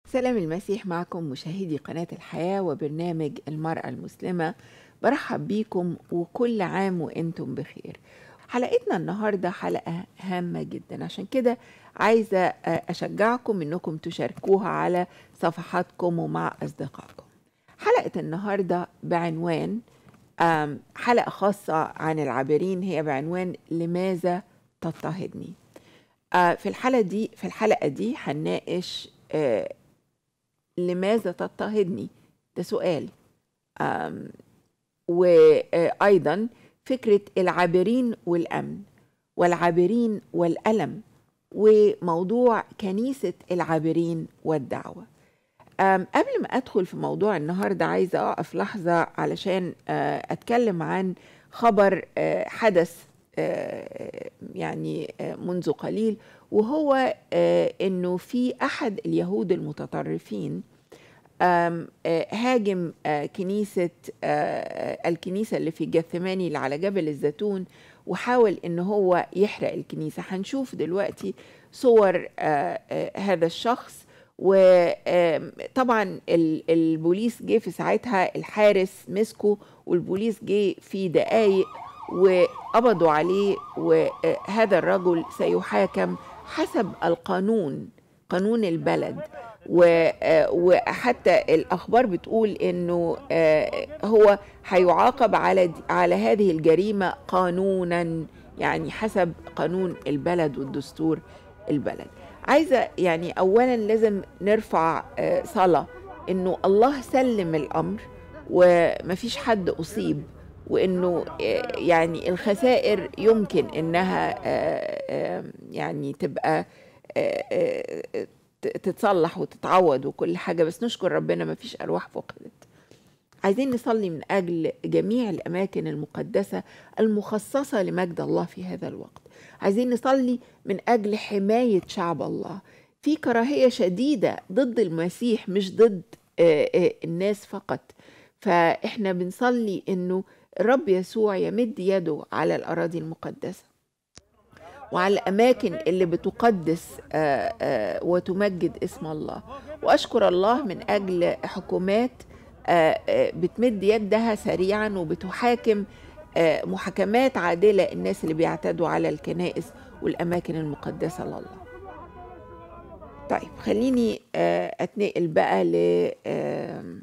سلام المسيح معكم مشاهدي قناة الحياة وبرنامج المرأة المسلمة برحب بيكم وكل عام وانتم بخير حلقتنا النهاردة حلقة هامة جدا عشان كده عايزة أشجعكم أنكم تشاركوها على صفحاتكم ومع أصدقائكم حلقة النهاردة بعنوان آم، حلقة خاصة عن العابرين هي بعنوان لماذا تضطهدني آه، في الحلقة دي في الحلقة دي هنناقش آه، لماذا تضطهدني ده سؤال آم، وأيضا فكرة العابرين والأمن والعابرين والألم وموضوع كنيسة العابرين والدعوة أم، قبل ما أدخل في موضوع النهاردة عايزة أقف لحظة علشان آه، أتكلم عن خبر آه، حدث آه، يعني آه، منذ قليل وهو آه، انه في احد اليهود المتطرفين آم، آه، هاجم آه، كنيسة آه، الكنيسة اللي في جثماني اللي على جبل الزيتون وحاول ان هو يحرق الكنيسة هنشوف دلوقتي صور آه، آه، هذا الشخص وطبعا البوليس جه في ساعتها الحارس مسكه والبوليس جه في دقايق وقبضوا عليه وهذا الرجل سيحاكم حسب القانون قانون البلد و- آه، وحتى الاخبار بتقول انه آه، هو هيعاقب على د- على هذه الجريمه قانونا يعني حسب قانون البلد والدستور البلد عايزه يعني اولا لازم نرفع آه، صلاه انه الله سلم الامر ومفيش حد اصيب وانه آه، يعني الخسائر يمكن انها آه، آه، يعني تبقى آه، آه، ت- تتصلح وتتعوض وكل حاجه بس نشكر ربنا مفيش ارواح فقدت عايزين نصلي من اجل جميع الاماكن المقدسه المخصصه لمجد الله في هذا الوقت عايزين نصلي من اجل حمايه شعب الله في كراهيه شديده ضد المسيح مش ضد آه، آه، الناس فقط فاحنا بنصلي انه الرب يسوع يمد يده على الاراضي المقدسه وعلى الأماكن اللي بتقدس آه، آه، وتمجد اسم الله وأشكر الله من أجل حكومات آه، آه، بتمد يدها سريعا وبتحاكم آه، محاكمات عادلة الناس اللي بيعتدوا على الكنائس والأماكن المقدسة لله طيب خليني آه، أتنقل بقى ل آم،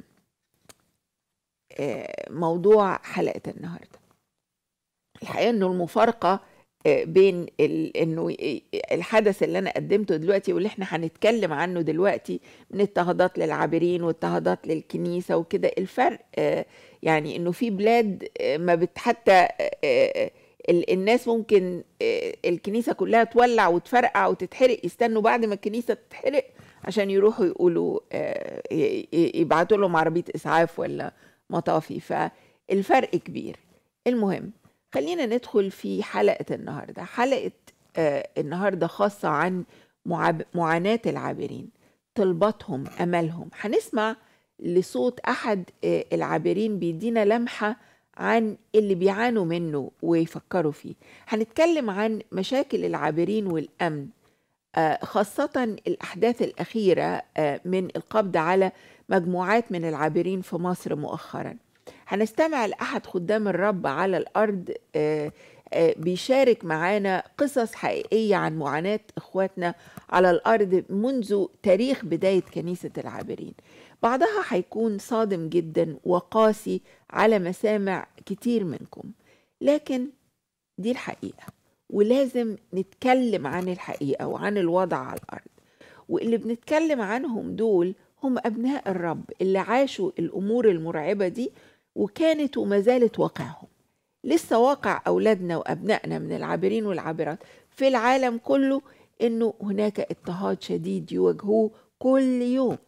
آه، موضوع حلقة النهاردة الحقيقة أنه المفارقة آه، بين ال- انه الحدث اللي انا قدمته دلوقتي واللي احنا هنتكلم عنه دلوقتي من اضطهادات للعابرين واضطهادات للكنيسه وكده الفرق آه، يعني انه في بلاد آه، ما بت حتى آه، آه، ال- الناس ممكن آه، الكنيسه كلها تولع وتفرقع وتتحرق يستنوا بعد ما الكنيسه تتحرق عشان يروحوا يقولوا آه، ي- ي- يبعتوا لهم عربيه اسعاف ولا مطافي فالفرق كبير المهم خلينا ندخل في حلقة النهاردة حلقة آه النهاردة خاصة عن معاب- معاناة العابرين طلباتهم أملهم هنسمع لصوت أحد آه العابرين بيدينا لمحة عن اللي بيعانوا منه ويفكروا فيه هنتكلم عن مشاكل العابرين والأمن آه، خاصة الأحداث الأخيرة آه، من القبض على مجموعات من العابرين في مصر مؤخرا هنستمع لأحد خدام الرب على الأرض آه، آه، بيشارك معانا قصص حقيقية عن معاناة إخواتنا على الأرض منذ تاريخ بداية كنيسة العابرين بعضها هيكون صادم جدا وقاسي على مسامع كتير منكم لكن دي الحقيقة ولازم نتكلم عن الحقيقة وعن الوضع على الأرض واللي بنتكلم عنهم دول هم أبناء الرب اللي عاشوا الأمور المرعبة دي وكانت وما زالت واقعهم لسه واقع أولادنا وأبنائنا من العابرين والعابرات في العالم كله إنه هناك اضطهاد شديد يواجهوه كل يوم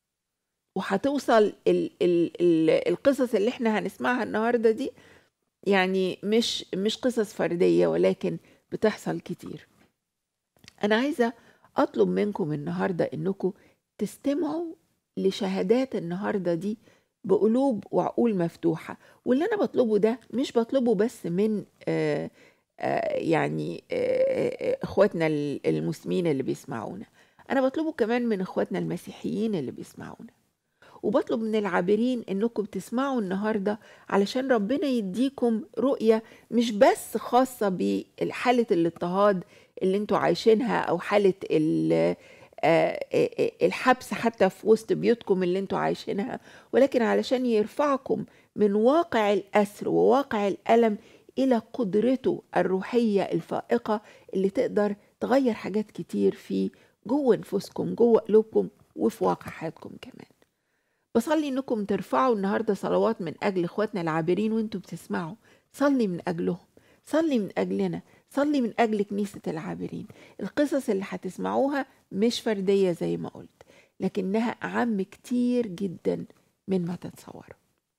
وهتوصل ال ال ال القصص اللي احنا هنسمعها النهارده دي يعني مش مش قصص فردية ولكن بتحصل كتير أنا عايزة أطلب منكم النهاردة إنكم تستمعوا لشهادات النهاردة دي بقلوب وعقول مفتوحة واللي أنا بطلبه ده مش بطلبه بس من آه آه يعني آه آه، إخواتنا المسلمين اللي بيسمعونا أنا بطلبه كمان من إخواتنا المسيحيين اللي بيسمعونا وبطلب من العابرين انكم تسمعوا النهارده علشان ربنا يديكم رؤيه مش بس خاصه بحاله الاضطهاد اللي انتوا عايشينها او حاله ال- آه، آه، آه، الحبس حتى في وسط بيوتكم اللي انتوا عايشينها ولكن علشان يرفعكم من واقع الأسر وواقع الألم إلى قدرته الروحية الفائقة اللي تقدر تغير حاجات كتير في جوه نفوسكم جوه قلوبكم وفي واقع حياتكم كمان بصلي انكم ترفعوا النهارده صلوات من اجل اخواتنا العابرين وانتم بتسمعوا صلي من اجلهم صلي من اجلنا صلي من اجل كنيسه العابرين القصص اللي هتسمعوها مش فرديه زي ما قلت لكنها اعم كتير جدا من ما تتصوروا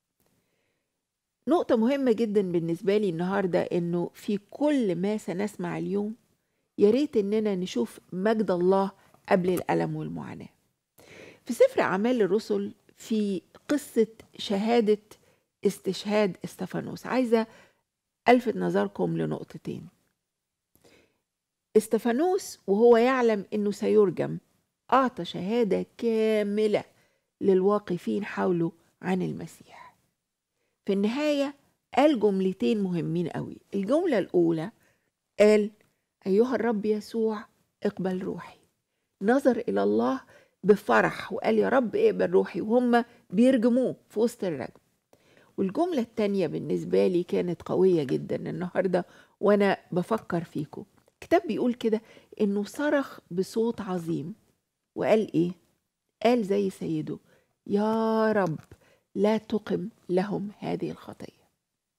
نقطة مهمة جدا بالنسبة لي النهاردة انه في كل ما سنسمع اليوم يا ريت اننا نشوف مجد الله قبل الألم والمعاناة. في سفر أعمال الرسل في قصة شهادة استشهاد استفانوس عايزة ألفت نظركم لنقطتين استفانوس وهو يعلم أنه سيرجم أعطى شهادة كاملة للواقفين حوله عن المسيح في النهاية قال جملتين مهمين قوي الجملة الأولى قال أيها الرب يسوع اقبل روحي نظر إلى الله بفرح وقال يا رب اقبل روحي وهم بيرجموه في وسط الرجم والجملة التانية بالنسبة لي كانت قوية جدا النهاردة وأنا بفكر فيكم الكتاب بيقول كده إنه صرخ بصوت عظيم وقال إيه؟ قال زي سيده يا رب لا تقم لهم هذه الخطية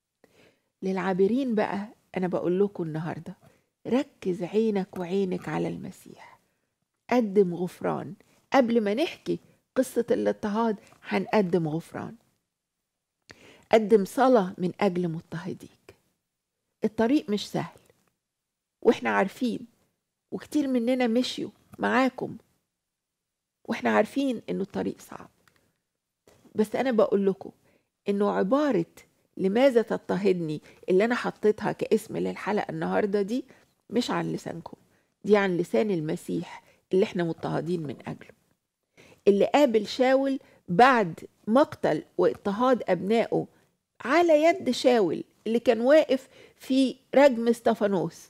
للعابرين بقى أنا بقول لكم النهاردة ركز عينك وعينك على المسيح قدم غفران قبل ما نحكي قصة الاضطهاد هنقدم غفران قدم صلاة من أجل مضطهديك الطريق مش سهل واحنا عارفين وكتير مننا مشيوا معاكم واحنا عارفين انه الطريق صعب بس انا بقول لكم انه عبارة لماذا تضطهدني اللي انا حطيتها كاسم للحلقة النهاردة دي مش عن لسانكم دي عن لسان المسيح اللي احنا مضطهدين من اجله اللي قابل شاول بعد مقتل واضطهاد ابنائه على يد شاول اللي كان واقف في رجم استفانوس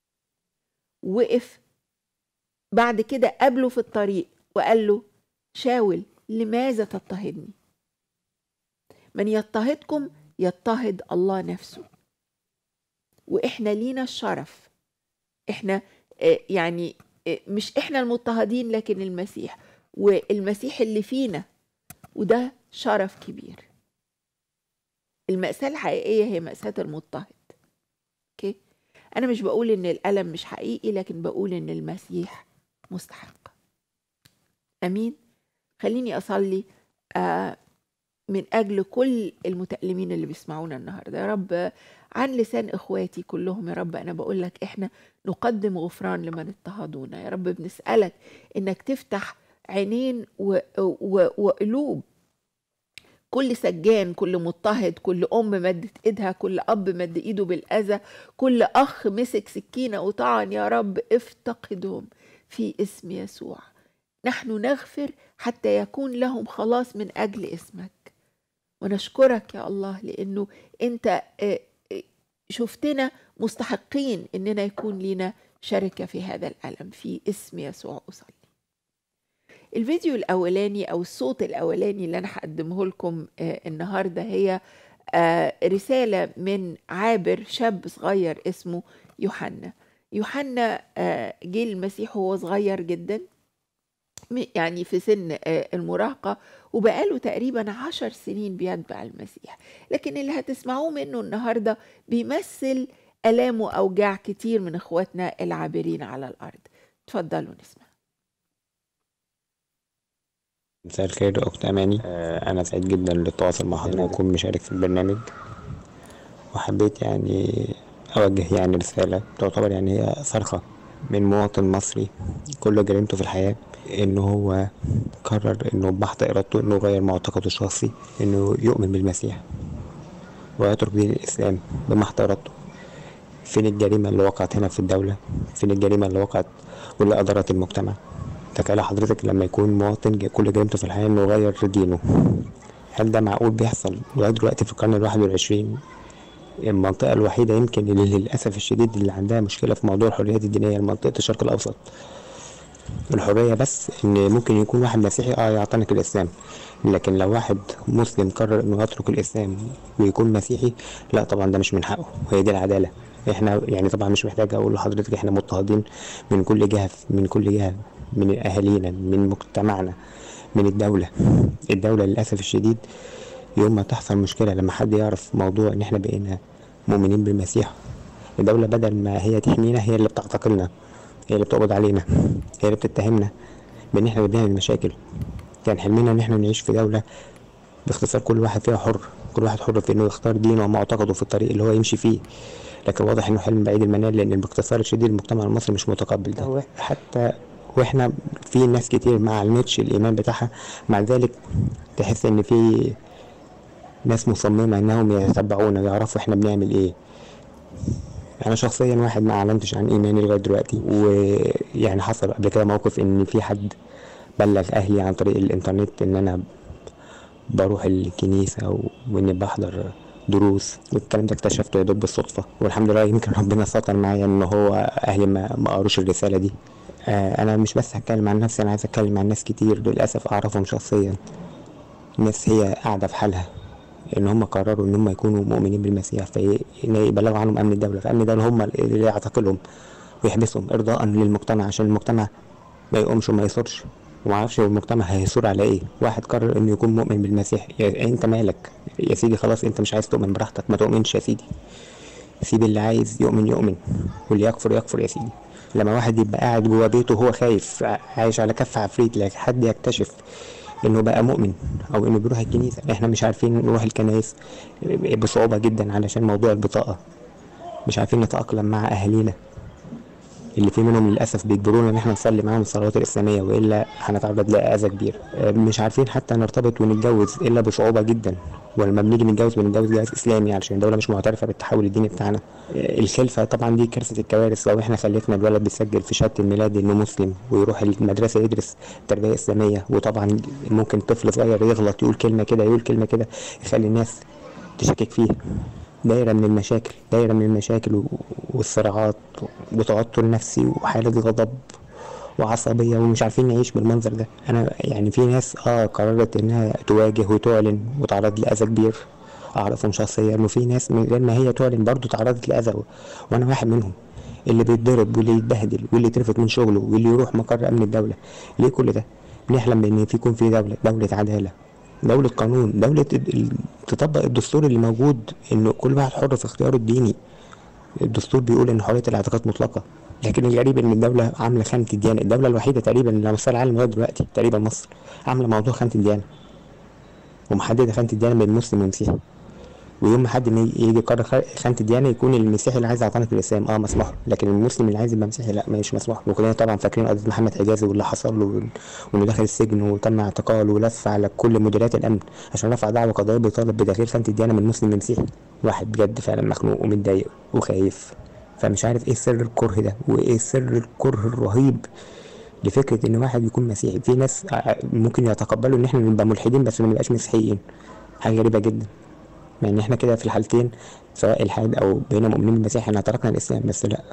وقف بعد قابله قابله في الطريق وقال له شاول لماذا تضطهدني من يضطهدكم يضطهد الله نفسه واحنا لينا الشرف احنا آه، يعني آه، مش احنا المضطهدين لكن المسيح والمسيح اللي فينا وده شرف كبير المأساة الحقيقية هي مأساة المضطهد اوكي انا مش بقول ان الألم مش حقيقي لكن بقول ان المسيح مستحق امين خليني اصلي آه من اجل كل المتألمين اللي بيسمعونا النهارده يا رب عن لسان اخواتي كلهم يا رب انا بقول لك احنا نقدم غفران لمن اضطهدونا يا رب بنسالك انك تفتح عينين و- و- وقلوب كل سجان كل مضطهد كل ام مدت ايدها كل اب مد ايده بالاذى كل اخ مسك سكينه وطعن يا رب افتقدهم في اسم يسوع نحن نغفر حتى يكون لهم خلاص من اجل اسمك ونشكرك يا الله لانه انت آه، آه، شفتنا مستحقين اننا يكون لنا شركه في هذا الالم في اسم يسوع اصلي الفيديو الاولاني او الصوت الاولاني اللي انا هقدمه لكم آه، النهارده هي آه، رساله من عابر شاب صغير اسمه يوحنا يوحنا آه، جه المسيح وهو صغير جدا م- يعني في سن آه، المراهقة وبقاله تقريبا عشر سنين بيتبع المسيح لكن اللي هتسمعوه منه النهاردة بيمثل ألام وأوجاع كتير من إخواتنا العابرين على الأرض تفضلوا نسمع مساء الخير أخت أماني آه، أنا سعيد جدا للتواصل مع حضرتك وأكون مشارك في البرنامج وحبيت يعني أوجه يعني رسالة تعتبر يعني هي صرخة من مواطن مصري كل جريمته في الحياة إن هو قرر إنه بمحض إرادته إنه يغير معتقده الشخصي إنه يؤمن بالمسيح ويترك دين الإسلام بمحض إرادته فين الجريمة اللي وقعت هنا في الدولة فين الجريمة اللي وقعت واللي أضرت المجتمع تخيل حضرتك لما يكون مواطن جا- كل جريمته في الحياة انه يغير دينه هل ده معقول بيحصل لغاية دلوقتي في القرن الواحد والعشرين المنطقة الوحيدة يمكن اللي للأسف الشديد اللي عندها مشكلة في موضوع الحريات الدينية منطقة الشرق الأوسط الحرية بس إن ممكن يكون واحد مسيحي اه يعتنق الإسلام لكن لو واحد مسلم قرر إنه يترك الإسلام ويكون مسيحي لا طبعا ده مش من حقه وهي دي العدالة احنا يعني طبعا مش محتاج اقول لحضرتك احنا مضطهدين من كل جهة من كل جهة من اهالينا من مجتمعنا من الدولة الدولة للأسف الشديد يوم ما تحصل مشكلة لما حد يعرف موضوع ان احنا بقينا مؤمنين بالمسيح الدولة بدل ما هي تحمينا هي اللي بتعتقلنا هي اللي بتقبض علينا هي اللي بتتهمنا بان احنا اللي بنعمل مشاكل كان حلمنا ان احنا نعيش في دولة باختصار كل واحد فيها حر كل واحد حر في انه يختار دينه ومعتقده في الطريق اللي هو يمشي فيه لكن واضح انه حلم بعيد المنال لان باختصار الشديد المجتمع المصري مش متقبل ده حتى واحنا في ناس كتير ما علمتش الايمان بتاعها مع ذلك تحس ان في ناس مصممة انهم يتبعونا ويعرفوا احنا بنعمل ايه انا شخصيا واحد ما اعلنتش عن ايماني لغايه دلوقتي ويعني حصل قبل كده موقف ان في حد بلغ اهلي عن طريق الانترنت ان انا بروح الكنيسه و- واني بحضر دروس والكلام ده اكتشفته يا دوب بالصدفه والحمد لله يمكن ربنا ستر معايا ان هو اهلي ما ما قروش الرساله دي آه، انا مش بس هتكلم عن نفسي انا عايز اتكلم عن ناس كتير للاسف اعرفهم شخصيا ناس هي قاعده في حالها ان هم قرروا ان هم يكونوا مؤمنين بالمسيح فيبلغوا عنهم امن الدوله فامن الدوله هم اللي يعتقلهم ويحبسهم ارضاء للمجتمع عشان المجتمع ما يقومش وما يثورش وما اعرفش المجتمع هيثور على ايه واحد قرر انه يكون مؤمن بالمسيح يا انت مالك يا سيدي خلاص انت مش عايز تؤمن براحتك ما تؤمنش يا سيدي سيب اللي عايز يؤمن يؤمن واللي يكفر يكفر يا سيدي لما واحد يبقى قاعد جوه بيته وهو خايف عايش على كف عفريت لكن حد يكتشف انه بقى مؤمن او انه بيروح الكنيسه احنا مش عارفين نروح الكنائس بصعوبه جدا علشان موضوع البطاقه مش عارفين نتاقلم مع اهالينا اللي في منهم للاسف بيجبرونا ان احنا نصلي معاهم الصلوات الاسلاميه والا هنتعرض لاذى كبير آه، مش عارفين حتى نرتبط ونتجوز الا بصعوبه جدا ولما بنيجي نتجوز بنتجوز جواز اسلامي علشان الدوله مش معترفه بالتحول الديني بتاعنا آه، الخلفه طبعا دي كارثه الكوارث لو احنا خلفنا الولد بيسجل في شهاده الميلاد انه مسلم ويروح المدرسه يدرس تربيه اسلاميه وطبعا ممكن طفل صغير يغلط يقول كلمه كده يقول كلمه كده يخلي الناس تشكك فيه دايرة من المشاكل دايرة من المشاكل و- والصراعات وتوتر نفسي وحالة غضب وعصبية ومش عارفين نعيش بالمنظر ده أنا يعني في ناس اه قررت إنها تواجه وتعلن وتعرض لأذى كبير أعرفهم شخصيا وفي ناس من غير ما هي تعلن برضه تعرضت لأذى و- وأنا واحد منهم اللي بيتضرب واللي يتبهدل واللي يترفد من شغله واللي يروح مقر أمن الدولة ليه كل ده؟ بنحلم بإن في يكون في دولة دولة عدالة دولة قانون دولة ال- ال- تطبق الدستور اللي موجود انه كل واحد حر في اختياره الديني الدستور بيقول ان حرية الاعتقاد مطلقة لكن الغريب ان الدولة عاملة خانة الديانة الدولة الوحيدة تقريبا اللي على مستوى العالم لغاية دلوقتي تقريبا مصر عاملة موضوع خانة الديانة ومحددة خانة الديانة بين مسلم ومسيحي ويوم ما حد ما يجي يقرر خ- خانة الديانة يكون المسيحي اللي عايز يعتنق الإسلام اه مسموح له لكن المسلم اللي عايز يبقى مسيحي لا مش مسموح له وكلنا طبعا فاكرين قضية محمد حجازي واللي حصل له وإن- وإنه دخل السجن وتم اعتقاله ولف على كل مديريات الأمن عشان رفع دعوة قضائية بيطالب بتغيير خانة الديانة من مسلم لمسيحي واحد بجد فعلا مخنوق ومتضايق وخايف فمش عارف ايه سر الكره ده وايه سر الكره الرهيب لفكرة ان واحد يكون مسيحي في ناس ع- ممكن يتقبلوا ان احنا نبقى ملحدين بس ما نبقاش مسيحيين حاجة غريبة جدا مع ان احنا كده في الحالتين سواء الحاد او بقينا مؤمنين بالمسيح احنا تركنا الاسلام بس لا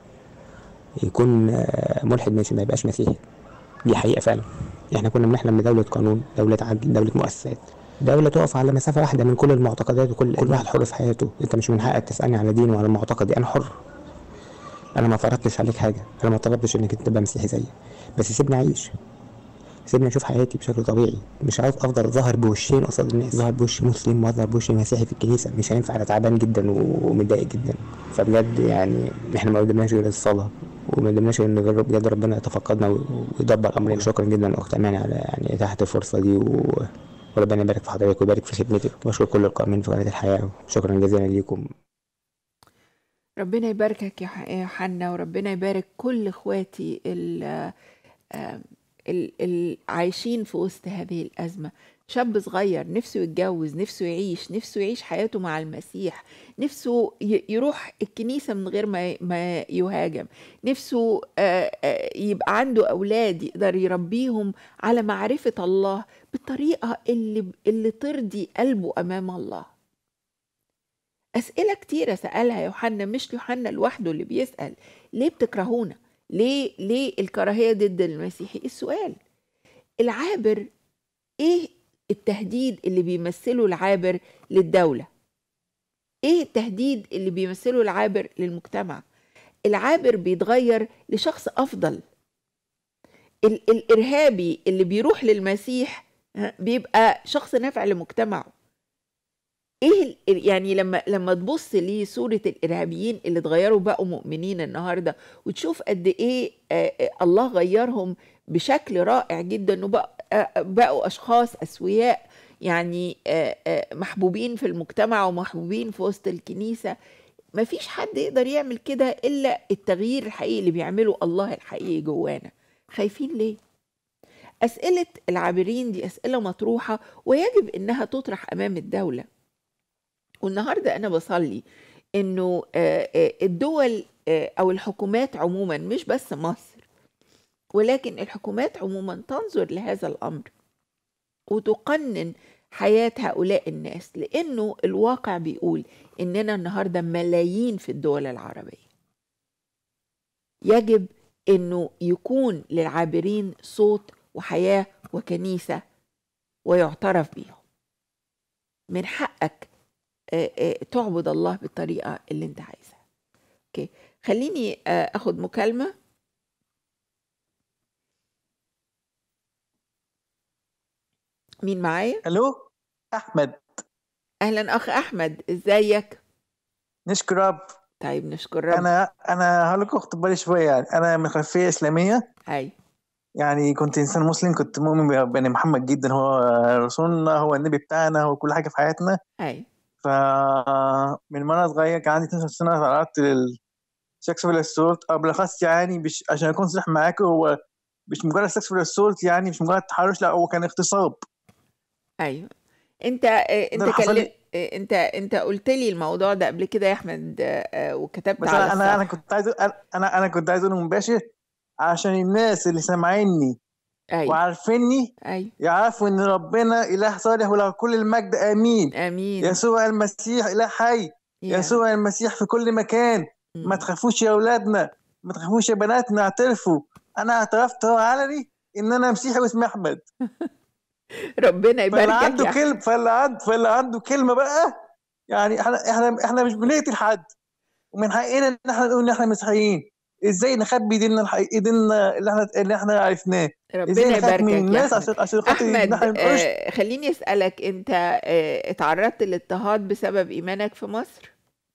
يكون آه، ملحد ماشي ما يبقاش مسيحي دي حقيقة فعلا احنا كنا بنحلم بدولة قانون دولة عدل دولة مؤسسات دولة تقف على مسافة واحدة من كل المعتقدات وكل كل واحد حر في حياته انت مش من حقك تسألني على ديني وعلى معتقدي انا حر انا ما فرضتش عليك حاجة انا ما طلبتش انك انت تبقى مسيحي زيي بس سيبني اعيش سيبني اشوف حياتي بشكل طبيعي مش عايز افضل ظاهر بوشين قصاد الناس ظاهر بوش مسلم واظهر بوش مسيحي في الكنيسه مش هينفع انا تعبان جدا و- ومتضايق جدا فبجد يعني احنا ما قدمناش غير الصلاه وما قدمناش غير ان غير بجد ربنا يتفقدنا و- ويدبر امرنا شكرا جدا اخت اماني على يعني اتاحه الفرصه دي و... وربنا يبارك في حضرتك ويبارك في خدمتك واشكر كل القائمين في قناه الحياه شكرا جزيلا ليكم ربنا يباركك يا ح- يا حنا وربنا يبارك كل اخواتي ال- آه، اللي عايشين في وسط هذه الأزمة شاب صغير نفسه يتجوز نفسه يعيش نفسه يعيش حياته مع المسيح نفسه ي- يروح الكنيسة من غير ما ما يهاجم نفسه آه، آه، يبقى عنده أولاد يقدر يربيهم على معرفة الله بالطريقة اللي اللي ترضي قلبه أمام الله أسئلة كتيرة سألها يوحنا مش يوحنا لوحده اللي بيسأل ليه بتكرهونا ليه ليه الكراهية ضد المسيحي السؤال العابر ايه التهديد اللي بيمثله العابر للدولة ايه التهديد اللي بيمثله العابر للمجتمع العابر بيتغير لشخص افضل ال- الارهابي اللي بيروح للمسيح ها، بيبقى شخص نافع لمجتمعه ايه ال- يعني لما لما تبص لصوره الارهابيين اللي اتغيروا بقوا مؤمنين النهارده وتشوف قد ايه آه، آه، الله غيرهم بشكل رائع جدا انه بقى- آه، بقوا اشخاص اسوياء يعني آه، آه، محبوبين في المجتمع ومحبوبين في وسط الكنيسه ما فيش حد يقدر يعمل كده الا التغيير الحقيقي اللي بيعمله الله الحقيقي جوانا خايفين ليه اسئله العابرين دي اسئله مطروحه ويجب انها تطرح امام الدوله والنهارده انا بصلي انه آه، آه، الدول آه، او الحكومات عموما مش بس مصر ولكن الحكومات عموما تنظر لهذا الامر وتقنن حياه هؤلاء الناس لانه الواقع بيقول اننا النهارده ملايين في الدول العربيه يجب انه يكون للعابرين صوت وحياه وكنيسه ويعترف بيهم من حقك آه، آه، تعبد الله بالطريقه اللي انت عايزها اوكي خليني آه، اخد مكالمه مين معايا الو احمد اهلا اخ احمد ازيك نشكر رب طيب نشكر رب انا انا هقول لكم اختباري شويه يعني انا من خلفيه اسلاميه هاي يعني كنت انسان مسلم كنت مؤمن بربنا محمد جدا هو رسولنا هو النبي بتاعنا هو كل حاجه في حياتنا هاي فمن وانا صغير كان عندي 12 سنه تعرضت للسكسوال اسولت او بالاخص يعني مش عشان اكون صريح معاكم هو مش مجرد سكسوال اسولت يعني مش مجرد تحرش لا هو كان اغتصاب ايوه انت آه، انت اللي حصل كلم... لي- آه، انت انت قلت لي الموضوع ده قبل كده يا احمد آه، آه، وكتبت بس على انا انا انا الصفحه كنت عايز أنا- انا انا كنت عايز اقوله مباشر عشان الناس اللي سامعيني ايوه وعارفيني ايوه يعرفوا ان ربنا اله صالح وله كل المجد امين امين يسوع المسيح اله حي يا. يسوع المسيح في كل مكان مم. ما تخافوش يا اولادنا ما تخافوش يا بناتنا اعترفوا انا اعترفت هو علني ان انا مسيحي واسمي احمد ربنا فاللي يباركك عنده يا كلمه فاللي عنده فاللي عنده كلمه بقى يعني احنا احنا احنا مش بنقتل حد ومن حقنا ان احنا نقول ان احنا مسيحيين ازاي نخبي ديننا الحقيقي ديننا اللي احنا اللي احنا عرفناه ازاي ربنا نخاف من يباركك يا الناس احمد عشان عشان خاطر ان احنا احمد ما نبقاش آه، خليني اسالك انت آه، اتعرضت لاضطهاد بسبب ايمانك في مصر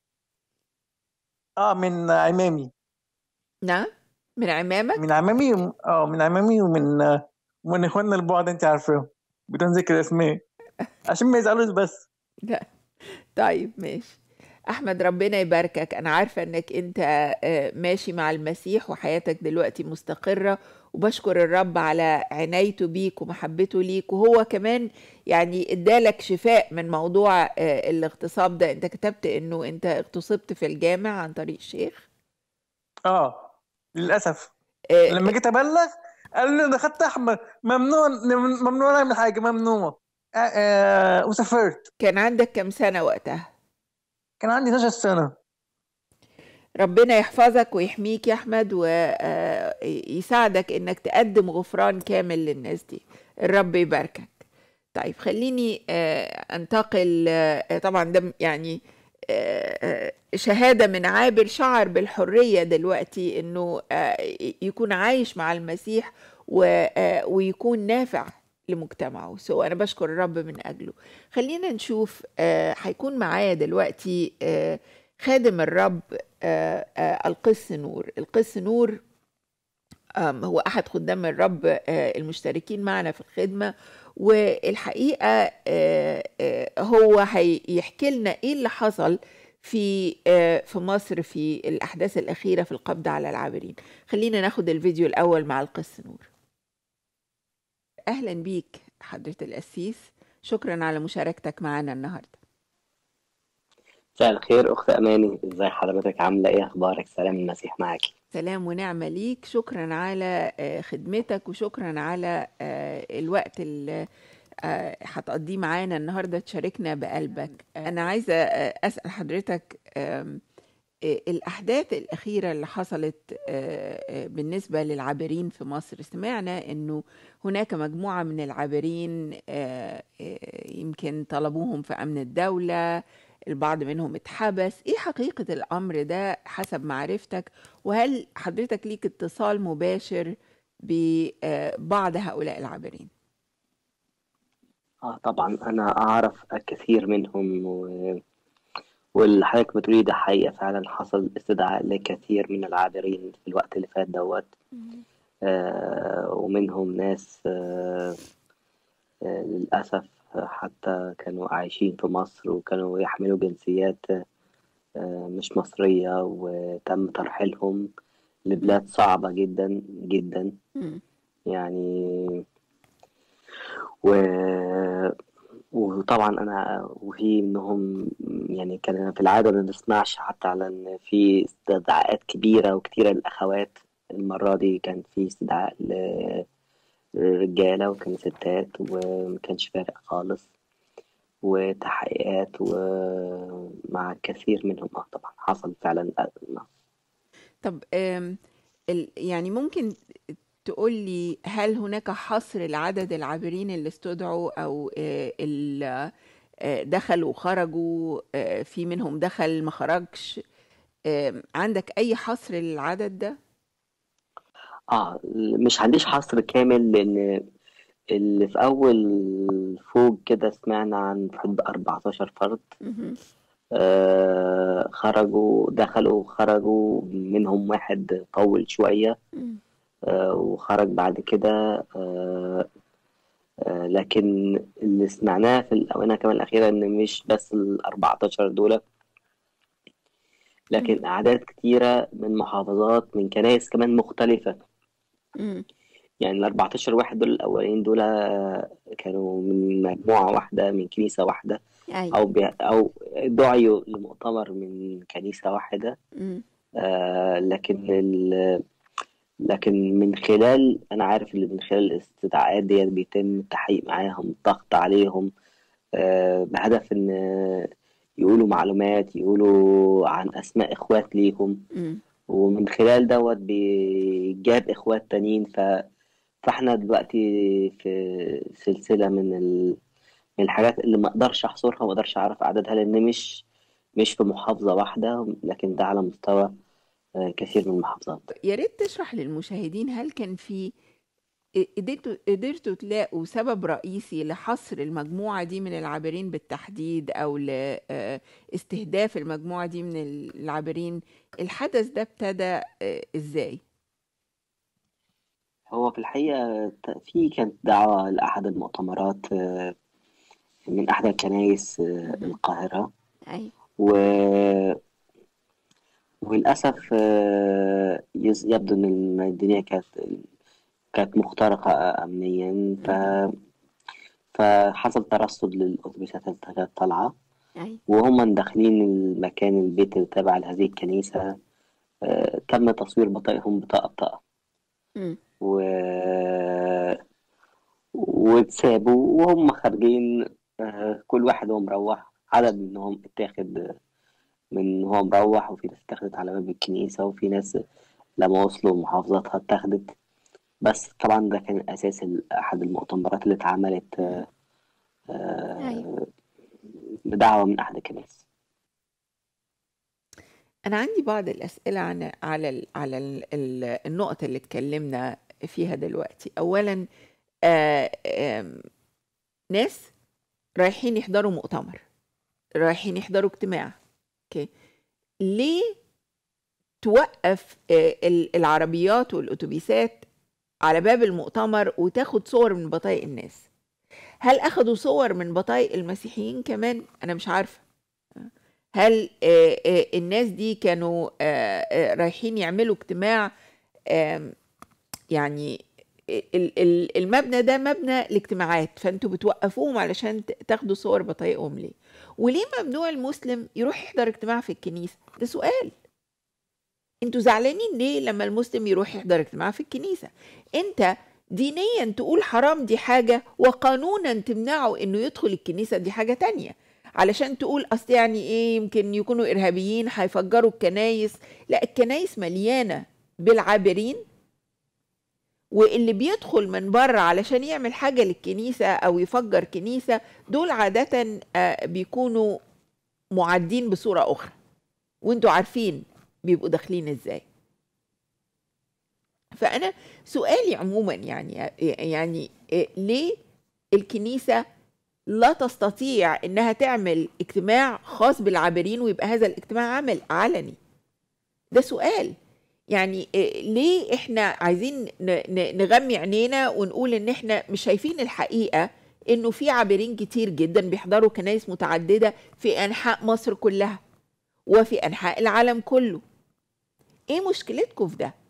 اه من عمامي نعم من عمامك من عمامي وم- اه من عمامي ومن ومن اخواننا البعض انت عارفاهم بدون ذكر اسماء عشان ما يزعلوش بس لا طيب ماشي احمد ربنا يباركك انا عارفه انك انت آه، ماشي مع المسيح وحياتك دلوقتي مستقره وبشكر الرب على عنايته بيك ومحبته ليك وهو كمان يعني ادالك شفاء من موضوع آه، الاغتصاب ده انت كتبت انه انت اغتصبت في الجامع عن طريق شيخ اه للاسف آه، لما جيت ابلغ قالوا لي انا خدت احمد ممنوع ممنوع نعمل حاجه ممنوع آه آه وسافرت كان عندك كم سنه وقتها كان عندي 12 سنه ربنا يحفظك ويحميك يا احمد ويساعدك انك تقدم غفران كامل للناس دي الرب يباركك طيب خليني آه، انتقل آه، طبعا ده يعني آه، آه، شهادة من عابر شعر بالحرية دلوقتي انه آه، يكون عايش مع المسيح و- آه، ويكون نافع لمجتمعه سو انا بشكر الرب من اجله خلينا نشوف آه، هيكون معايا دلوقتي آه، خادم الرب آه، آه، القس نور القس نور آم، هو أحد خدام الرب آه، المشتركين معنا في الخدمة والحقيقة آه، آه، هو هيحكي لنا إيه اللي حصل في آه، في مصر في الأحداث الأخيرة في القبض على العابرين خلينا ناخد الفيديو الأول مع القس نور أهلا بيك حضرة القسيس شكرا على مشاركتك معنا النهاردة مساء الخير أخت أماني إزاي حضرتك عاملة إيه أخبارك سلام المسيح معاكي سلام ونعمة ليك شكرا على آه، خدمتك وشكرا على آه، الوقت اللي آه، هتقضيه معانا النهارده تشاركنا بقلبك انا عايزه آه، اسال حضرتك آم، آه، الاحداث الاخيره اللي حصلت آه، آه، بالنسبه للعابرين في مصر سمعنا انه هناك مجموعه من العابرين آه، آه، يمكن طلبوهم في امن الدوله البعض منهم اتحبس ايه حقيقه الامر ده حسب معرفتك وهل حضرتك ليك اتصال مباشر ببعض هؤلاء العابرين آه طبعا أنا أعرف الكثير منهم و... واللي حضرتك بتقوليه ده حقيقة فعلا حصل استدعاء لكثير من العابرين في الوقت اللي فات دوت آه ومنهم ناس آه آه للأسف حتى كانوا عايشين في مصر وكانوا يحملوا جنسيات آه مش مصرية وتم ترحيلهم لبلاد صعبة جدا جدا مم. يعني و... وطبعا انا وفي منهم يعني كان في العاده ما بنسمعش حتى على ان في استدعاءات كبيره وكتيره للاخوات المره دي كان في استدعاء للرجاله وكان ستات وما كانش فارق خالص وتحقيقات ومع كثير منهم اه طبعا حصل فعلا أزمة. طب آم، ال- يعني ممكن تقول لي هل هناك حصر لعدد العابرين اللي استدعوا او آه، ال- آه، دخلوا وخرجوا آه، في منهم دخل ما خرجش آم، عندك اي حصر للعدد ده؟ اه مش عنديش حصر كامل لان اللي في اول فوق كده سمعنا عن في حدود 14 فرد مهم. آه خرجوا دخلوا وخرجوا منهم واحد طول شوية مم. آه وخرج بعد كده آه آه لكن اللي سمعناه في الآونة كمان الأخيرة إن مش بس ال 14 دول لكن أعداد كتيرة من محافظات من كنائس كمان مختلفة مم. يعني ال 14 واحد دول الأولين دول آه، كانوا من مجموعة واحدة من كنيسة واحدة ايوه أو بي أو دعيوا لمؤتمر من كنيسة واحدة مم. آه لكن ال لكن من خلال أنا عارف اللي من خلال الاستدعاءات ديت بيتم التحقيق معاهم الضغط عليهم آه بهدف إن يقولوا معلومات يقولوا عن أسماء إخوات ليهم مم. ومن خلال دوت بيجاب إخوات تانيين ف فاحنا دلوقتي في سلسلة من ال... من الحاجات اللي ما اقدرش احصرها وما اقدرش اعرف عددها لان مش مش في محافظة واحدة لكن ده على مستوى آه، كثير من المحافظات يا ريت تشرح للمشاهدين هل كان في قدرتوا قدرتوا تلاقوا سبب رئيسي لحصر المجموعة دي من العابرين بالتحديد أو لاستهداف المجموعة دي من العابرين الحدث ده ابتدى آه، إزاي؟ هو في الحقيقة ت- في كانت دعوة لأحد المؤتمرات آه، من أحد الكنائس آه، القاهرة أيوة و وللأسف آه، يز- يبدو إن الدنيا كانت كانت مخترقة أمنيا ف فحصل ترصد للأتوبيسات اللي كانت طالعة أيوة وهم داخلين المكان البيت اللي تابع لهذه الكنيسة آه، تم تصوير بطايقهم بطاقة بطاقة مم. و... واتسابوا وهم خارجين آه، كل واحد وهو مروح عدد منهم اتاخد من هو مروح وفي ناس اتاخدت على باب الكنيسة وفي ناس لما وصلوا محافظاتها اتاخدت بس طبعا ده كان أساس ال- أحد المؤتمرات اللي اتعملت آه، آه، أيوة بدعوة من أحد الكنائس أنا عندي بعض الأسئلة عن على ال على ال ال النقط اللي اتكلمنا فيها دلوقتي أولا آه، آم، ناس رايحين يحضروا مؤتمر رايحين يحضروا اجتماع اوكي ليه توقف آه، ال- العربيات والاتوبيسات على باب المؤتمر وتاخد صور من بطايق الناس هل اخدوا صور من بطايق المسيحيين كمان انا مش عارفه هل آه، آه، الناس دي كانوا آه، آه، رايحين يعملوا اجتماع آم، يعني ال- ال- المبنى ده مبنى الاجتماعات فانتوا بتوقفوهم علشان ت- تاخدوا صور بطايقهم ليه وليه ممنوع المسلم يروح يحضر اجتماع في الكنيسة ده سؤال انتوا زعلانين ليه لما المسلم يروح يحضر اجتماع في الكنيسة انت دينيا تقول حرام دي حاجة وقانونا تمنعه انه يدخل الكنيسة دي حاجة تانية علشان تقول اصل يعني ايه يمكن يكونوا ارهابيين هيفجروا الكنايس لا الكنايس مليانة بالعابرين واللي بيدخل من بره علشان يعمل حاجة للكنيسة أو يفجر كنيسة دول عادة آه، بيكونوا معدين بصورة أخرى وانتوا عارفين بيبقوا داخلين ازاي فأنا سؤالي عموما يعني يعني آه، ليه الكنيسة لا تستطيع انها تعمل اجتماع خاص بالعابرين ويبقى هذا الاجتماع عمل علني ده سؤال يعني إيه، ليه احنا عايزين ن- ن- نغمي عينينا ونقول ان احنا مش شايفين الحقيقة انه في عابرين كتير جدا بيحضروا كنايس متعددة في انحاء مصر كلها وفي انحاء العالم كله ايه مشكلتكم في ده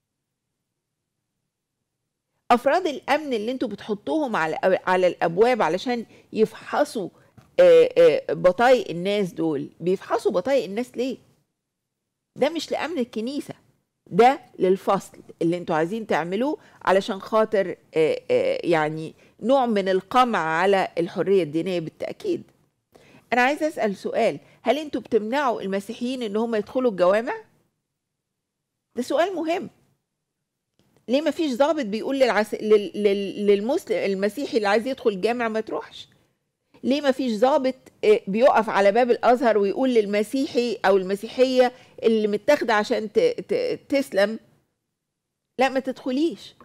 افراد الامن اللي انتوا بتحطوهم على على الابواب علشان يفحصوا آه، آه، بطايق الناس دول بيفحصوا بطايق الناس ليه ده مش لامن الكنيسه ده للفصل اللي انتوا عايزين تعملوه علشان خاطر آه، آه، يعني نوع من القمع على الحريه الدينيه بالتاكيد انا عايزه اسال سؤال هل انتوا بتمنعوا المسيحيين ان هم يدخلوا الجوامع ده سؤال مهم ليه ما فيش ضابط بيقول للعس... لل... لل... للمسلم المسيحي اللي عايز يدخل الجامع ما تروحش ليه ما فيش ضابط آه، بيقف على باب الازهر ويقول للمسيحي او المسيحيه اللي متاخده عشان ت... ت... تسلم لا ما تدخليش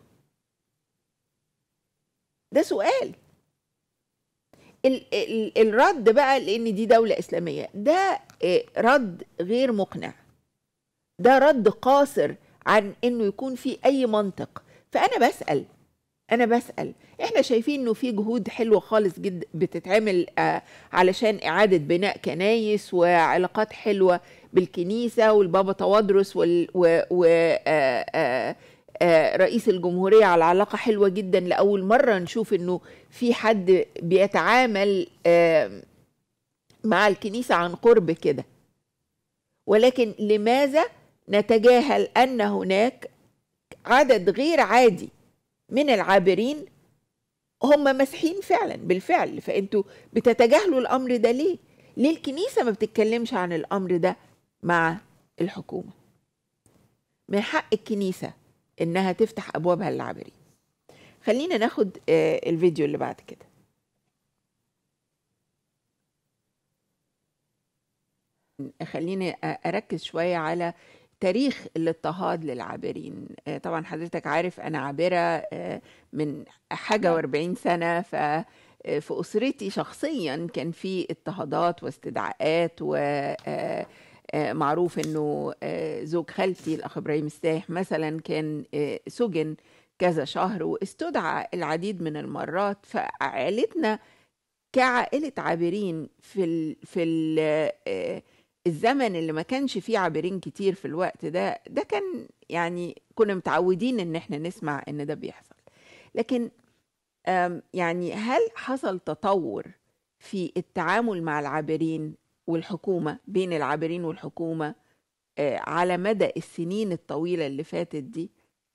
ده سؤال ال... ال... الرد بقى لان دي دوله اسلاميه ده آه، رد غير مقنع ده رد قاصر عن انه يكون في اي منطق فانا بسال انا بسال احنا شايفين انه في جهود حلوه خالص جدا بتتعمل آه، علشان اعاده بناء كنايس وعلاقات حلوه بالكنيسه والبابا توادرس وال و, و آه، آه، آه، رئيس الجمهوريه على علاقه حلوه جدا لاول مره نشوف انه في حد بيتعامل آه، مع الكنيسه عن قرب كده ولكن لماذا نتجاهل ان هناك عدد غير عادي من العابرين هم مسيحيين فعلا بالفعل فانتوا بتتجاهلوا الامر ده ليه ليه الكنيسه ما بتتكلمش عن الامر ده مع الحكومه من حق الكنيسه انها تفتح ابوابها للعابرين خلينا ناخد آه، الفيديو اللي بعد كده خليني اركز شويه على تاريخ الاضطهاد للعابرين آه، طبعا حضرتك عارف انا عابره آه، من حاجه واربعين سنه ف آه، في اسرتي شخصيا كان في اضطهادات واستدعاءات و آه، آه، معروف انه آه، زوج خالتي الاخ ابراهيم السايح مثلا كان آه، سجن كذا شهر واستدعى العديد من المرات فعائلتنا كعائله عابرين في ال في ال آه، الزمن اللي ما كانش فيه عابرين كتير في الوقت ده ده كان يعني كنا متعودين ان احنا نسمع ان ده بيحصل لكن آم، يعني هل حصل تطور في التعامل مع العابرين والحكومة بين العابرين والحكومة آه، على مدى السنين الطويلة اللي فاتت دي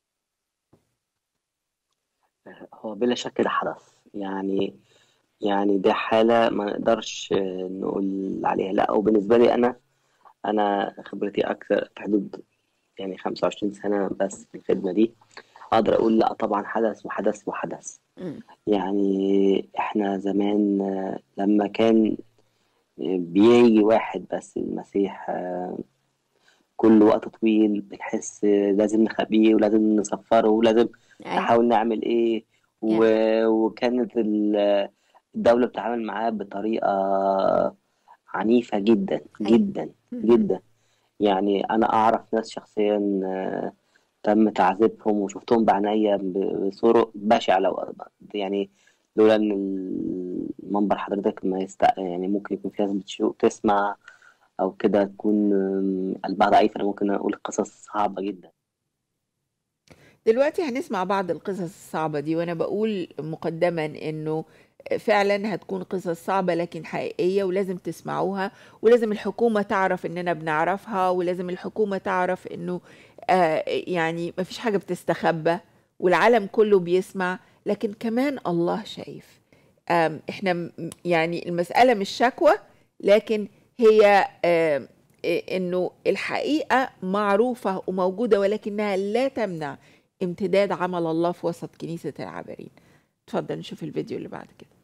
هو بلا شك ده حدث يعني يعني ده حالة ما نقدرش آه، نقول عليها لا وبالنسبة لي أنا أنا خبرتي أكثر في حدود يعني 25 سنة بس في الخدمة دي أقدر أقول لا طبعا حدث وحدث وحدث مم. يعني إحنا زمان آه، لما كان بيجي واحد بس المسيح آه، كل وقت طويل بنحس لازم نخبيه ولازم نصفره ولازم أيوة. نحاول نعمل ايه و... وكانت ال- الدولة بتتعامل معاه بطريقة عنيفة جدا أيوة. جدا مم. جدا يعني أنا أعرف ناس شخصيا آه، تم تعذيبهم وشفتهم بعناية ب- بصورة بشعة لو يعني لولا إن المنبر حضرتك ما يست... يعني ممكن يكون في ناس بتشوف تسمع أو كده تكون آم، قلبها ضعيف أنا ممكن أقول قصص صعبة جدا دلوقتي هنسمع بعض القصص الصعبة دي وأنا بقول مقدما إنه فعلا هتكون قصص صعبة لكن حقيقية ولازم تسمعوها ولازم الحكومة تعرف إننا بنعرفها ولازم الحكومة تعرف إنه آه يعني مفيش حاجة بتستخبى والعالم كله بيسمع لكن كمان الله شايف آم، احنا م- يعني المسألة مش شكوى لكن هي آم، إيه، انه الحقيقة معروفة وموجودة ولكنها لا تمنع امتداد عمل الله في وسط كنيسة العابرين اتفضل نشوف الفيديو اللي بعد كده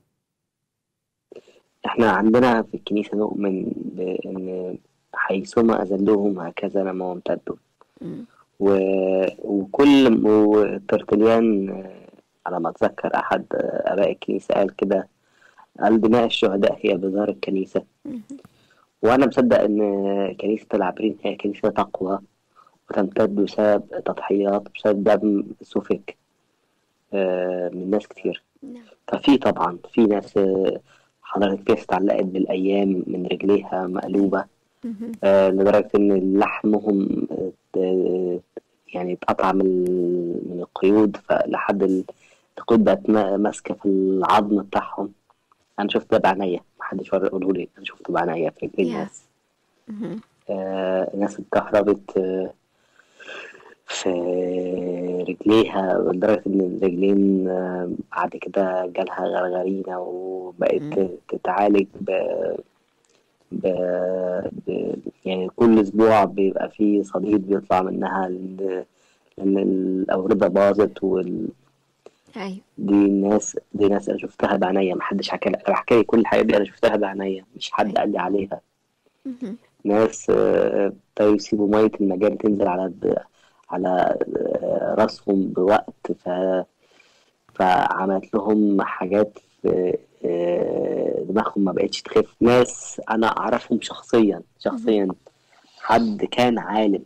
احنا عندنا في الكنيسة نؤمن بأن حيثما أذلوهم هكذا لما امتدوا مم. و... وكل وترتليان آه، على ما أتذكر أحد آه، آباء الكنيسة قال كده قال دماء الشهداء هي بذار الكنيسة مم. وأنا مصدق إن كنيسة العابرين هي كنيسة تقوى وتمتد بسبب تضحيات بسبب دم سفك آه، من ناس كتير نعم ففي طبعا في ناس آه، حضرتك فيها اتعلقت بالأيام من رجليها مقلوبة مهم. آه، لدرجة إن لحمهم آه، يعني اتقطع من من القيود فلحد ال- القيود بقت ما- ماسكة في العظم بتاعهم أنا شفت ده بعناية محدش ورا يقوله لي أنا شفته بعناية في رجلين يا. ناس مهم. آه، ناس اتكهربت آه، في رجليها لدرجة إن الرجلين آه، بعد كده جالها غرغرينة وبقت مم. تتعالج ب... ب... ب... يعني كل أسبوع بيبقى فيه صديد بيطلع منها لأن لأن الأوردة باظت وال... أيوة دي ناس دي ناس أنا شفتها بعناية محدش حكى لي أنا بحكي لي كل الحاجات دي أنا شفتها بعناية مش حد قال لي عليها مهم. ناس آه، ابتدوا يسيبوا مية المجاري تنزل على على آه، راسهم بوقت ف فعملت لهم حاجات في آه، دماغهم ما بقتش تخف ناس أنا أعرفهم شخصيا شخصيا حد كان عالم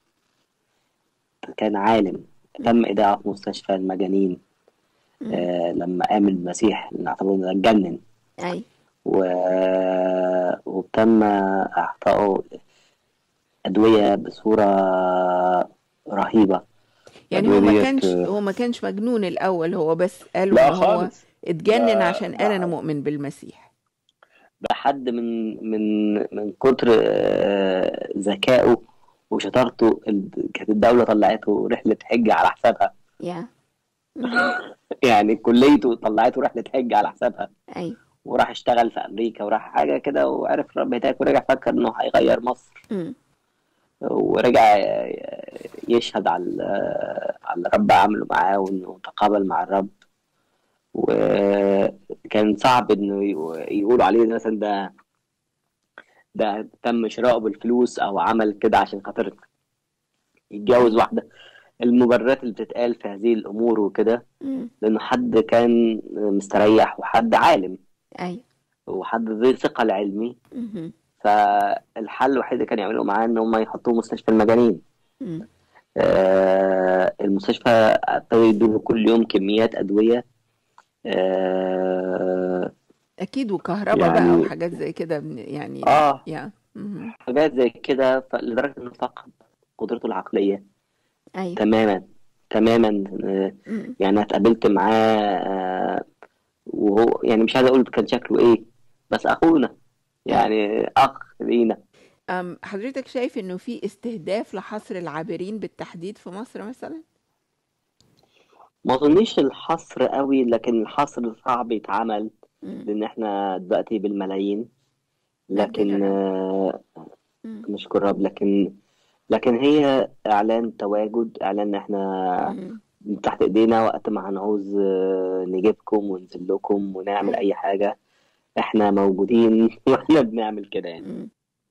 كان عالم تم إيداعه في مستشفى المجانين آه، لما قام المسيح نعتبره إنه اتجنن أيوة و... وتم إعطائه أدوية بصورة رهيبة يعني هو ما الأدوية كانش ديت- هو ما كانش مجنون الأول هو بس قالوا لا إن هو خالص اتجنن لا، عشان قال لا. أنا مؤمن بالمسيح ده حد من من من كتر آه، ذكائه وشطارته ال- كانت الدولة طلعته رحلة حج على حسابها يا يعني كليته طلعته رحلة حج على حسابها أيوة وراح اشتغل في أمريكا وراح حاجة كده وعرف رب هناك ورجع فكر إنه هيغير مصر مم. ورجع يشهد على على اللي الرب عمله معاه وانه تقابل مع الرب وكان صعب انه يقولوا عليه مثلا ده ده تم شراؤه بالفلوس او عمل كده عشان خاطر يتجوز واحده المبررات اللي بتتقال في هذه الامور وكده مم. لانه حد كان مستريح وحد عالم أيوة وحد ذي ثقل علمي مهم. فالحل الوحيد اللي كان يعملوه معاه ان هم يحطوه مستشفى المجانين مم. آه، المستشفى ابتدوا يدوا كل يوم كميات ادويه آه, أكيد وكهرباء بقى يعني- وحاجات زي كده بن- يعني اه يا مهم. حاجات زي كده ف- لدرجه انه فقد قدرته العقليه أيوة تماما تماما آه، مم. يعني أنا اتقابلت معاه آه، وهو يعني مش عايز اقول كان شكله ايه بس اخونا يعني اخ لينا أم، حضرتك شايف انه في استهداف لحصر العابرين بالتحديد في مصر مثلا؟ ما اظنيش الحصر قوي لكن الحصر صعب يتعمل مم. لان احنا دلوقتي بالملايين لكن ربنا آه، مم. مش جراب لكن لكن هي اعلان تواجد اعلان ان احنا مم. تحت ايدينا وقت ما هنعوز آه، نجيبكم وننزل لكم ونعمل اي حاجه احنا موجودين واحنا بنعمل كده يعني مم.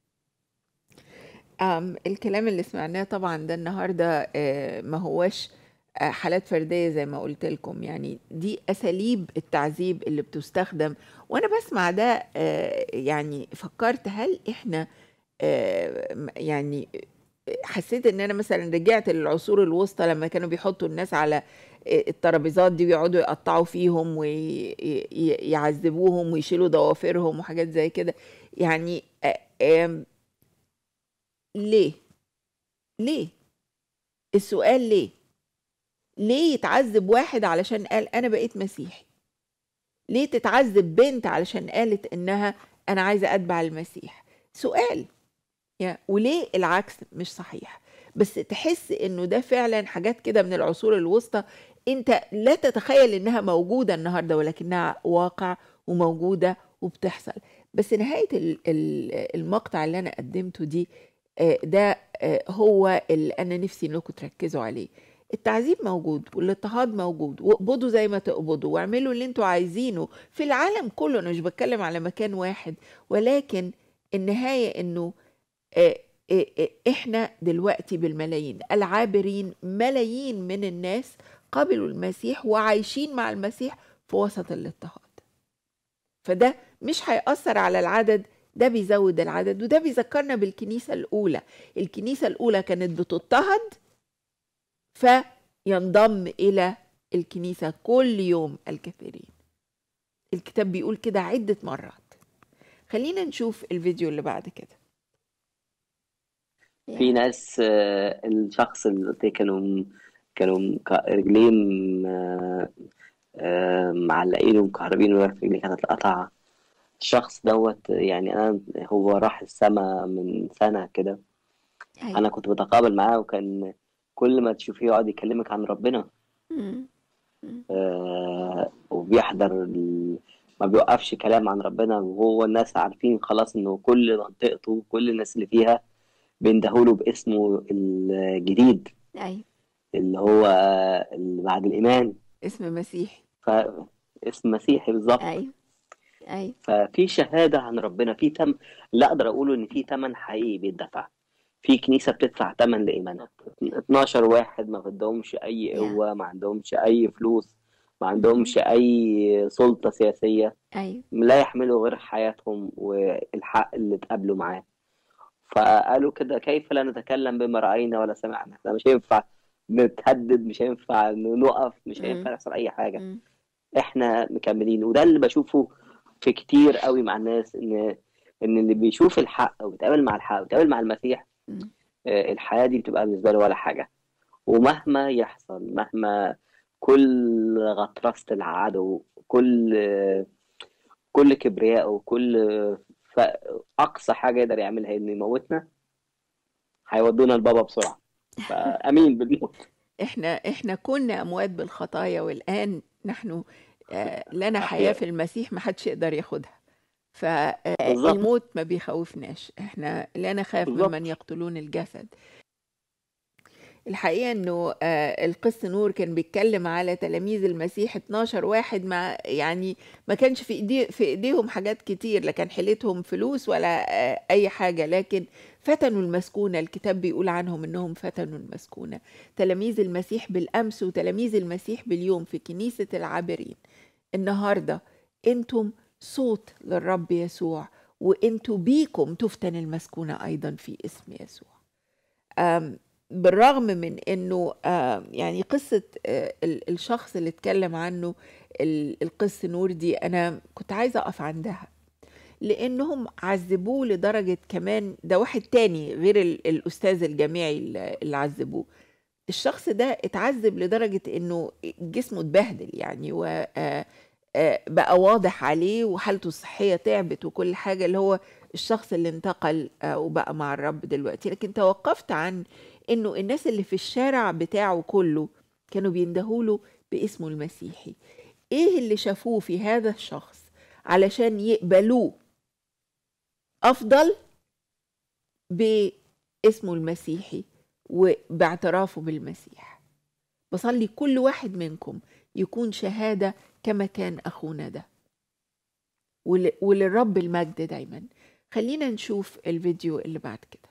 أم الكلام اللي سمعناه طبعا ده النهارده آه، ما هوش آه، حالات فردية زي ما قلت لكم يعني دي أساليب التعذيب اللي بتستخدم وأنا بسمع ده آه، يعني فكرت هل إحنا آه، م- يعني حسيت إن أنا مثلا رجعت للعصور الوسطى لما كانوا بيحطوا الناس على آه، الترابيزات دي ويقعدوا يقطعوا فيهم ويعذبوهم ويشيلوا ضوافرهم وحاجات زي كده يعني آه، آم، ليه؟ ليه؟ السؤال ليه؟ ليه يتعذب واحد علشان قال انا بقيت مسيحي ليه تتعذب بنت علشان قالت انها انا عايزه اتبع المسيح سؤال يا وليه العكس مش صحيح بس تحس انه ده فعلا حاجات كده من العصور الوسطى انت لا تتخيل انها موجوده النهارده ولكنها واقع وموجوده وبتحصل بس نهايه ال- ال- المقطع اللي انا قدمته دي آه، ده آه، هو اللي انا نفسي انكم تركزوا عليه التعذيب موجود والاضطهاد موجود واقبضوا زي ما تقبضوا واعملوا اللي انتوا عايزينه في العالم كله انا مش بتكلم على مكان واحد ولكن النهايه انه آه، آه، آه، احنا دلوقتي بالملايين العابرين ملايين من الناس قبلوا المسيح وعايشين مع المسيح في وسط الاضطهاد فده مش هيأثر على العدد ده بيزود العدد وده بيذكرنا بالكنيسة الأولى الكنيسة الأولى كانت بتضطهد فينضم إلى الكنيسة كل يوم الكثيرين الكتاب بيقول كده عدة مرات خلينا نشوف الفيديو اللي بعد كده في ناس آه، الشخص اللي قلت لك كانوا كانوا مك- رجلين آه، آه، معلقين ومكهربين ورجليه كانت اتقطع الشخص دوت يعني انا هو راح السما من سنة كده أيوة. انا كنت بتقابل معاه وكان كل ما تشوفيه يقعد يكلمك عن ربنا مم. آه، وبيحضر ال... ما بيوقفش كلام عن ربنا وهو الناس عارفين خلاص انه كل منطقته وكل الناس اللي فيها بيندهوله باسمه الجديد أيوة. اللي هو اللي بعد الإيمان اسم مسيحي فاسم مسيحي بالظبط أيوة. أيوة. ففي شهادة عن ربنا في تم لا أقدر أقوله إن في تمن حقيقي بيدفع في كنيسة بتدفع تمن لإيمانها 12 واحد ما عندهمش أي Yeah. قوة ما عندهمش أي فلوس ما عندهمش أي سلطة سياسية أيوة. لا يحملوا غير حياتهم والحق اللي اتقابلوا معاه فقالوا كده كيف لا نتكلم بما رأينا ولا سمعنا احنا مش هينفع نتهدد مش هينفع نقف مش مم. هينفع يحصل أي حاجة مم. احنا مكملين وده اللي بشوفه في كتير قوي مع الناس ان ان اللي بيشوف الحق وبيتقابل مع الحق وبيتقابل مع المسيح مم. آه، الحياة دي بتبقى بالنسبة له ولا حاجة ومهما يحصل مهما كل غطرسة العدو كل آه، كل كبرياء وكل آه، ف- أقصى حاجة يقدر يعملها إنه يموتنا هيودونا لبابا بسرعة فأمين بالموت احنا احنا كنا اموات بالخطايا والان نحن آه، لنا حياه أحياء. في المسيح ما حدش يقدر ياخدها بالظبط. فالموت ما بيخوفناش احنا لا نخاف بالظبط. ممن يقتلون الجسد الحقيقه انه آه، القس نور كان بيتكلم على تلاميذ المسيح 12 واحد ما يعني ما كانش في ايدي في ايديهم حاجات كتير لا كان حيلتهم فلوس ولا آه، اي حاجه لكن فتنوا المسكونه الكتاب بيقول عنهم انهم فتنوا المسكونه تلاميذ المسيح بالامس وتلاميذ المسيح باليوم في كنيسه العابرين النهارده انتم صوت للرب يسوع وانتم بيكم تفتن المسكونه ايضا في اسم يسوع أم، بالرغم من انه آم، يعني قصه آه، ال- الشخص اللي اتكلم عنه ال- القس نور دي انا كنت عايزه اقف عندها لانهم عذبوه لدرجه كمان ده واحد تاني غير ال- الاستاذ الجامعي اللي اللي عذبوه الشخص ده اتعذب لدرجه انه جسمه اتبهدل يعني و آه، آه، بقى واضح عليه وحالته الصحيه تعبت وكل حاجه اللي هو الشخص اللي انتقل آه، وبقى مع الرب دلوقتي لكن توقفت عن انه الناس اللي في الشارع بتاعه كله كانوا بيندهوله باسمه المسيحي ايه اللي شافوه في هذا الشخص علشان يقبلوه افضل باسمه المسيحي وباعترافه بالمسيح بصلي كل واحد منكم يكون شهادة كما كان أخونا ده ول- وللرب المجد دايما خلينا نشوف الفيديو اللي بعد كده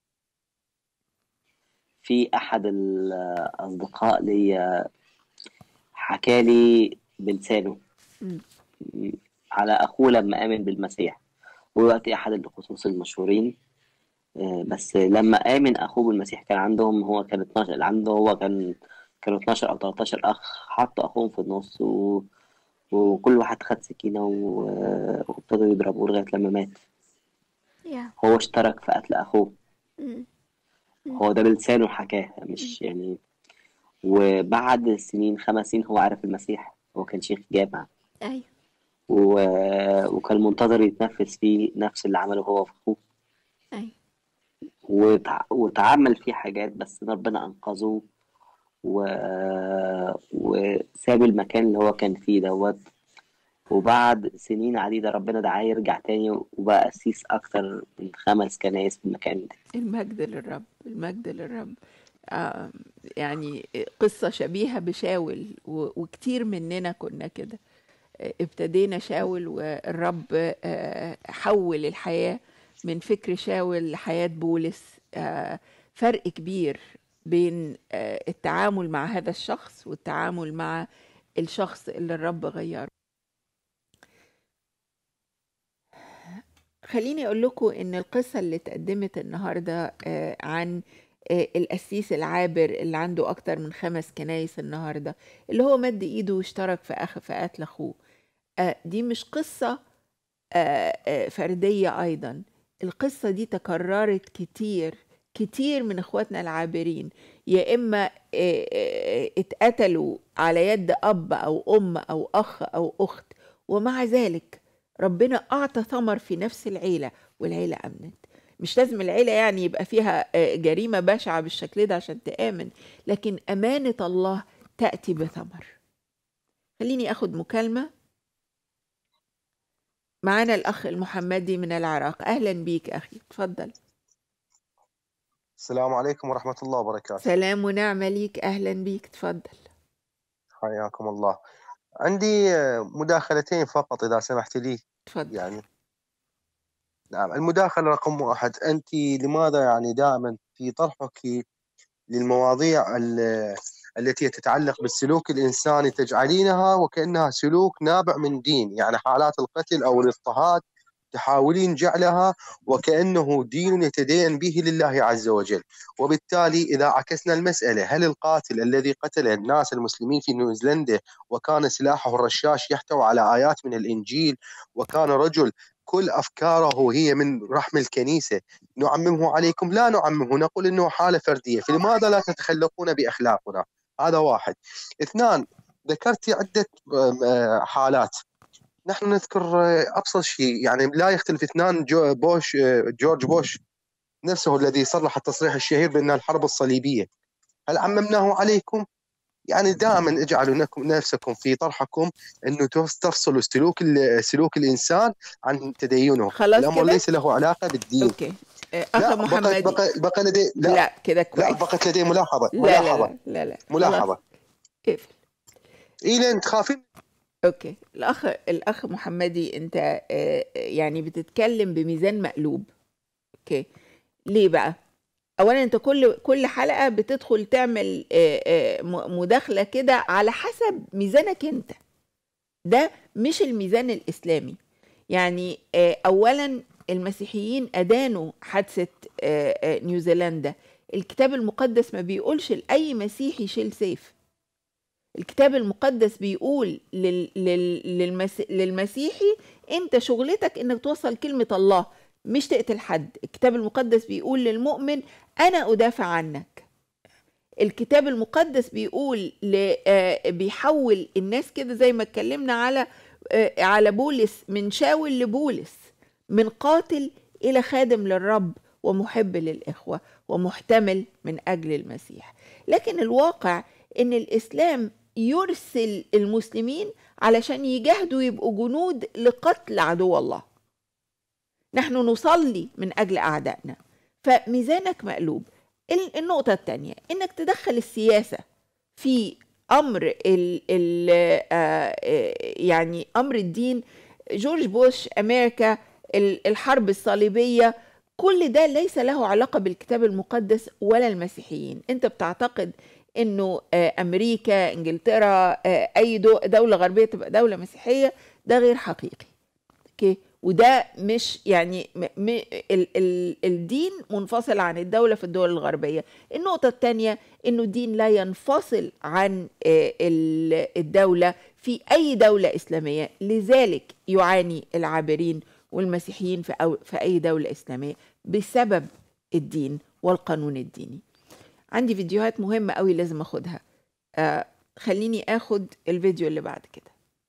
في احد الاصدقاء ليا حكالي بلسانه مم. على اخوه لما امن بالمسيح هو دلوقتي احد الخصوص المشهورين آه، بس لما امن اخوه بالمسيح كان عندهم هو كان 12 عنده هو كان كانوا 12 او 13 اخ حطوا اخوهم في النص و... وكل واحد خد سكينه و... وابتدوا يضربوه لغايه لما مات يا هو اشترك في قتل اخوه مم. هو ده بلسانه حكاه مش يعني وبعد سنين خمس سنين هو عرف المسيح هو كان شيخ جامع أيوة و... وكان منتظر يتنفذ فيه نفس اللي عمله هو في أخوه أيوة وتع... وتعمل فيه حاجات بس ربنا أنقذه و... وساب المكان اللي هو كان فيه دوت وبعد سنين عديدة ربنا دعاه يرجع تاني وبقى قسيس أكتر من خمس كنايس في المكان ده المجد للرب المجد للرب آه يعني قصة شبيهة بشاول و- وكتير مننا كنا كده آه، ابتدينا شاول والرب آه، حول الحياة من فكر شاول لحياة بولس آه، فرق كبير بين آه، التعامل مع هذا الشخص والتعامل مع الشخص اللي الرب غيره خليني اقول لكم ان القصه اللي اتقدمت النهارده آه، عن آه، القسيس العابر اللي عنده اكتر من خمس كنايس النهارده اللي هو مد ايده واشترك في اخ في قتل اخوه آه، دي مش قصه آه، آه، فرديه ايضا القصه دي تكررت كتير كتير من اخواتنا العابرين يا اما آه، آه، اتقتلوا على يد اب او ام او اخ او اخت ومع ذلك ربنا أعطى ثمر في نفس العيلة والعيلة أمنت مش لازم العيلة يعني يبقى فيها آه، جريمة بشعة بالشكل ده عشان تآمن لكن أمانة الله تأتي بثمر خليني أخد مكالمة معانا الأخ المحمدي من العراق أهلا بيك أخي تفضل السلام عليكم ورحمة الله وبركاته سلام ونعمة ليك أهلا بيك تفضل حياكم الله عندي آه، مداخلتين فقط إذا سمحت لي تفضل يعني نعم المداخلة رقم واحد أنت لماذا يعني دائما في طرحك للمواضيع ال- التي تتعلق بالسلوك الإنساني تجعلينها وكأنها سلوك نابع من دين يعني حالات القتل أو الاضطهاد تحاولين جعلها وكأنه دين يتدين به لله عز وجل وبالتالي إذا عكسنا المسألة هل القاتل الذي قتل الناس المسلمين في نيوزيلندا وكان سلاحه الرشاش يحتوي على آيات من الإنجيل وكان رجل كل أفكاره هي من رحم الكنيسة نعممه عليكم لا نعممه نقول انه حاله فرديه فلماذا لا تتخلقون باخلاقنا هذا واحد اثنان ذكرتي عده آم، آه، حالات نحن نذكر آه، ابسط شيء يعني لا يختلف اثنان جو بوش آه، جورج بوش نفسه الذي صرح التصريح الشهير بان الحرب الصليبيه هل عممناه عليكم؟ يعني دائما اجعلوا نك- نفسكم في طرحكم انه تفس- تفصلوا سلوك ال- سلوك الانسان عن تدينه خلاص الامر كده ليس له علاقه بالدين أوكي آه، أخ لا بقى, محمدي بقى, بقى لدي لا, لا كده لا كويس بقت لدي ملاحظة لا ملاحظة لا لا لا لا ملاحظة خلاص اقفل إيه لين تخافين اوكي الاخ الاخ محمدي انت آه، يعني بتتكلم بميزان مقلوب اوكي ليه بقى اولا انت كل كل حلقه بتدخل تعمل آه، آه، م- مداخله كده على حسب ميزانك انت ده مش الميزان الاسلامي يعني آه، اولا المسيحيين ادانوا حادثه آه، آه، نيوزيلندا الكتاب المقدس ما بيقولش لاي مسيحي شيل سيف الكتاب المقدس بيقول لل... لل... للمس... للمسيحي انت شغلتك انك توصل كلمة الله مش تقتل حد الكتاب المقدس بيقول للمؤمن انا ادافع عنك الكتاب المقدس بيقول ل... آه، بيحول الناس كده زي ما اتكلمنا على آه، على بولس من شاول لبولس من قاتل الى خادم للرب ومحب للاخوه ومحتمل من اجل المسيح لكن الواقع ان الاسلام يرسل المسلمين علشان يجاهدوا يبقوا جنود لقتل عدو الله نحن نصلي من اجل اعدائنا فميزانك مقلوب ال- النقطه الثانيه انك تدخل السياسه في امر ال ال آه، آه، يعني امر الدين جورج بوش امريكا ال- الحرب الصليبيه كل ده ليس له علاقه بالكتاب المقدس ولا المسيحيين انت بتعتقد انه آه، امريكا انجلترا آه، اي دو- دوله غربيه تبقى دوله مسيحيه ده غير حقيقي اوكي وده مش يعني م م ال ال الدين منفصل عن الدولة في الدول الغربية النقطة الثانية انه الدين لا ينفصل عن آه، ال- الدولة في اي دولة اسلامية لذلك يعاني العابرين والمسيحيين في, أو في اي دولة اسلامية بسبب الدين والقانون الديني عندي فيديوهات مهمة قوي لازم اخدها آه خليني اخد الفيديو اللي بعد كده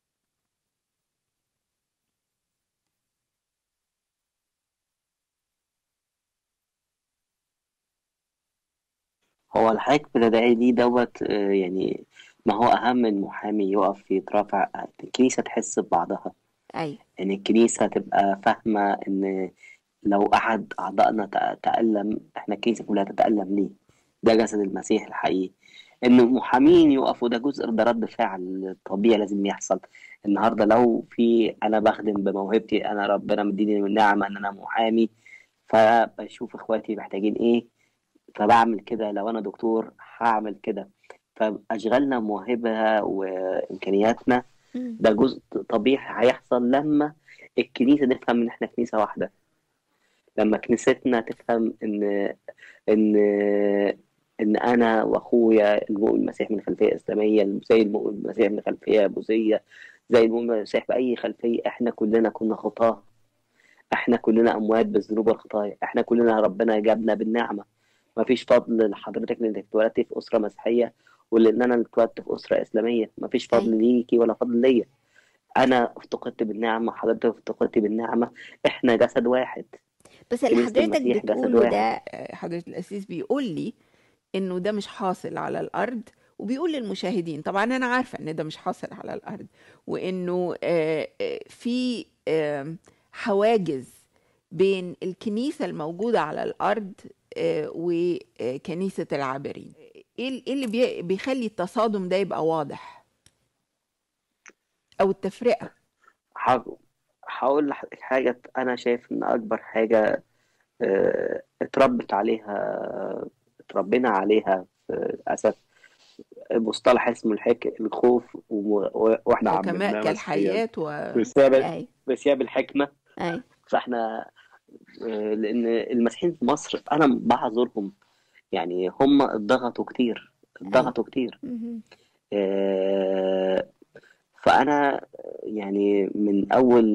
هو الحضرتك بتدعي دي دوت آه، يعني ما هو أهم من محامي يقف يترافع الكنيسة تحس ببعضها ايوه إن الكنيسة تبقى فاهمة إن لو أحد أعضائنا تأ- تألم إحنا الكنيسة كلها تتألم ليه ده جسد المسيح الحقيقي إن محامين يقفوا ده جزء ده رد فعل طبيعي لازم يحصل النهاردة لو في أنا بخدم بموهبتي أنا ربنا مديني النعمة إن أنا محامي فبشوف إخواتي محتاجين إيه فبعمل كده لو انا دكتور هعمل كده فاشغالنا موهبة وامكانياتنا مم. ده جزء طبيعي هيحصل لما الكنيسة تفهم ان احنا كنيسة واحدة لما كنيستنا تفهم ان ان ان انا واخويا المؤمن المسيح من خلفية اسلامية زي المؤمن المسيح من خلفية بوذية زي المؤمن المسيح بأي خلفية احنا كلنا كنا خطاة احنا كلنا اموات بالذنوب والخطايا احنا كلنا ربنا جابنا بالنعمة ما فيش فضل لحضرتك انك اتولدتي في اسره مسيحيه ولان انا اتولدت في اسره اسلاميه ما فيش فضل أيوة. ليكي ولا فضل ليا انا افتقدت بالنعمه حضرتك افتقدتي بالنعمه احنا جسد واحد بس اللي كنيسة حضرتك المسيح جسد بتقوله واحد. ده آه، حضرة الأسيس بيقول لي إنه ده مش حاصل على الأرض وبيقول للمشاهدين طبعا أنا عارفة إن ده مش حاصل على الأرض وإنه آه، آه، في آم، حواجز بين الكنيسة الموجودة على الأرض آه، وكنيسة العابرين إيه ال- إيه اللي بي- بيخلي التصادم ده يبقى واضح أو التفرقة ح- هقول لحضرتك حاجه انا شايف ان اكبر حاجه اه، اتربت عليها اتربينا عليها في اساس مصطلح اسمه الحك الخوف وم- واحنا حكماء عملناه مسيحيا كالحياة و بسبب ايوه بسبب الحكمه ايوه فاحنا آه، لان المسيحيين في مصر انا بعذرهم يعني هم اتضغطوا كتير اتضغطوا كتير مهم. آه، فانا يعني من اول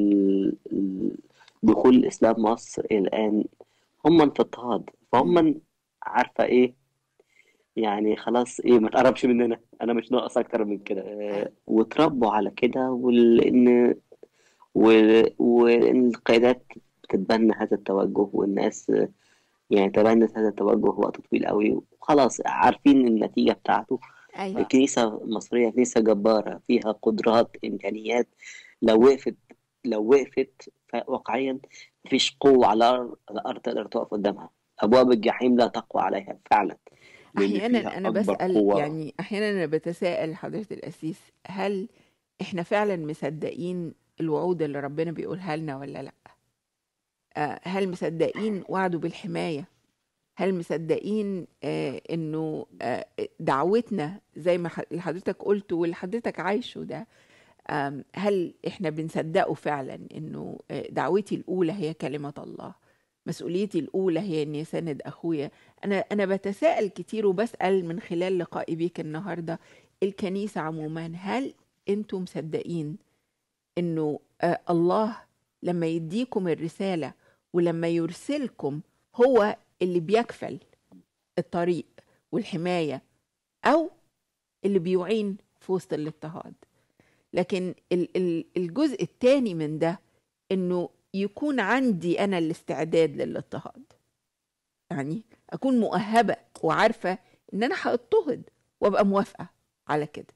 دخول الاسلام مصر الى الان هم في اضطهاد فهم عارفه ايه يعني خلاص ايه ما تقربش مننا انا مش ناقص اكتر من كده آه، واتربوا على كده ولان و- والقيادات بتتبنى هذا التوجه والناس يعني تبنت هذا التوجه وقت طويل قوي وخلاص عارفين النتيجة بتاعته ايوه الكنيسة المصرية كنيسة جبارة فيها قدرات إمكانيات لو وقفت لو وقفت واقعيا مفيش قوة على الأرض على الأرض تقدر تقف قدامها أبواب الجحيم لا تقوى عليها فعلا لأن فيها احيانا انا أكبر بسال قوة يعني احيانا انا بتساءل حضره الاسيس هل احنا فعلا مصدقين الوعود اللي ربنا بيقولها لنا ولا لا آه، هل مصدقين وعده بالحمايه هل مصدقين آه، انه آه، دعوتنا زي ما ح- اللي حضرتك قلته واللي حضرتك عايشه ده آم، هل احنا بنصدقه فعلا انه آه، دعوتي الاولى هي كلمه الله مسؤوليتي الاولى هي اني اساند اخويا انا انا بتساءل كتير وبسال من خلال لقائي بيك النهارده الكنيسه عموما هل انتم مصدقين انه آه، الله لما يديكم الرساله ولما يرسلكم هو اللي بيكفل الطريق والحمايه او اللي بيعين في وسط الاضطهاد لكن ال- ال- الجزء الثاني من ده انه يكون عندي انا الاستعداد للاضطهاد يعني اكون مؤهبه وعارفه ان انا هاضطهد وابقى موافقه على كده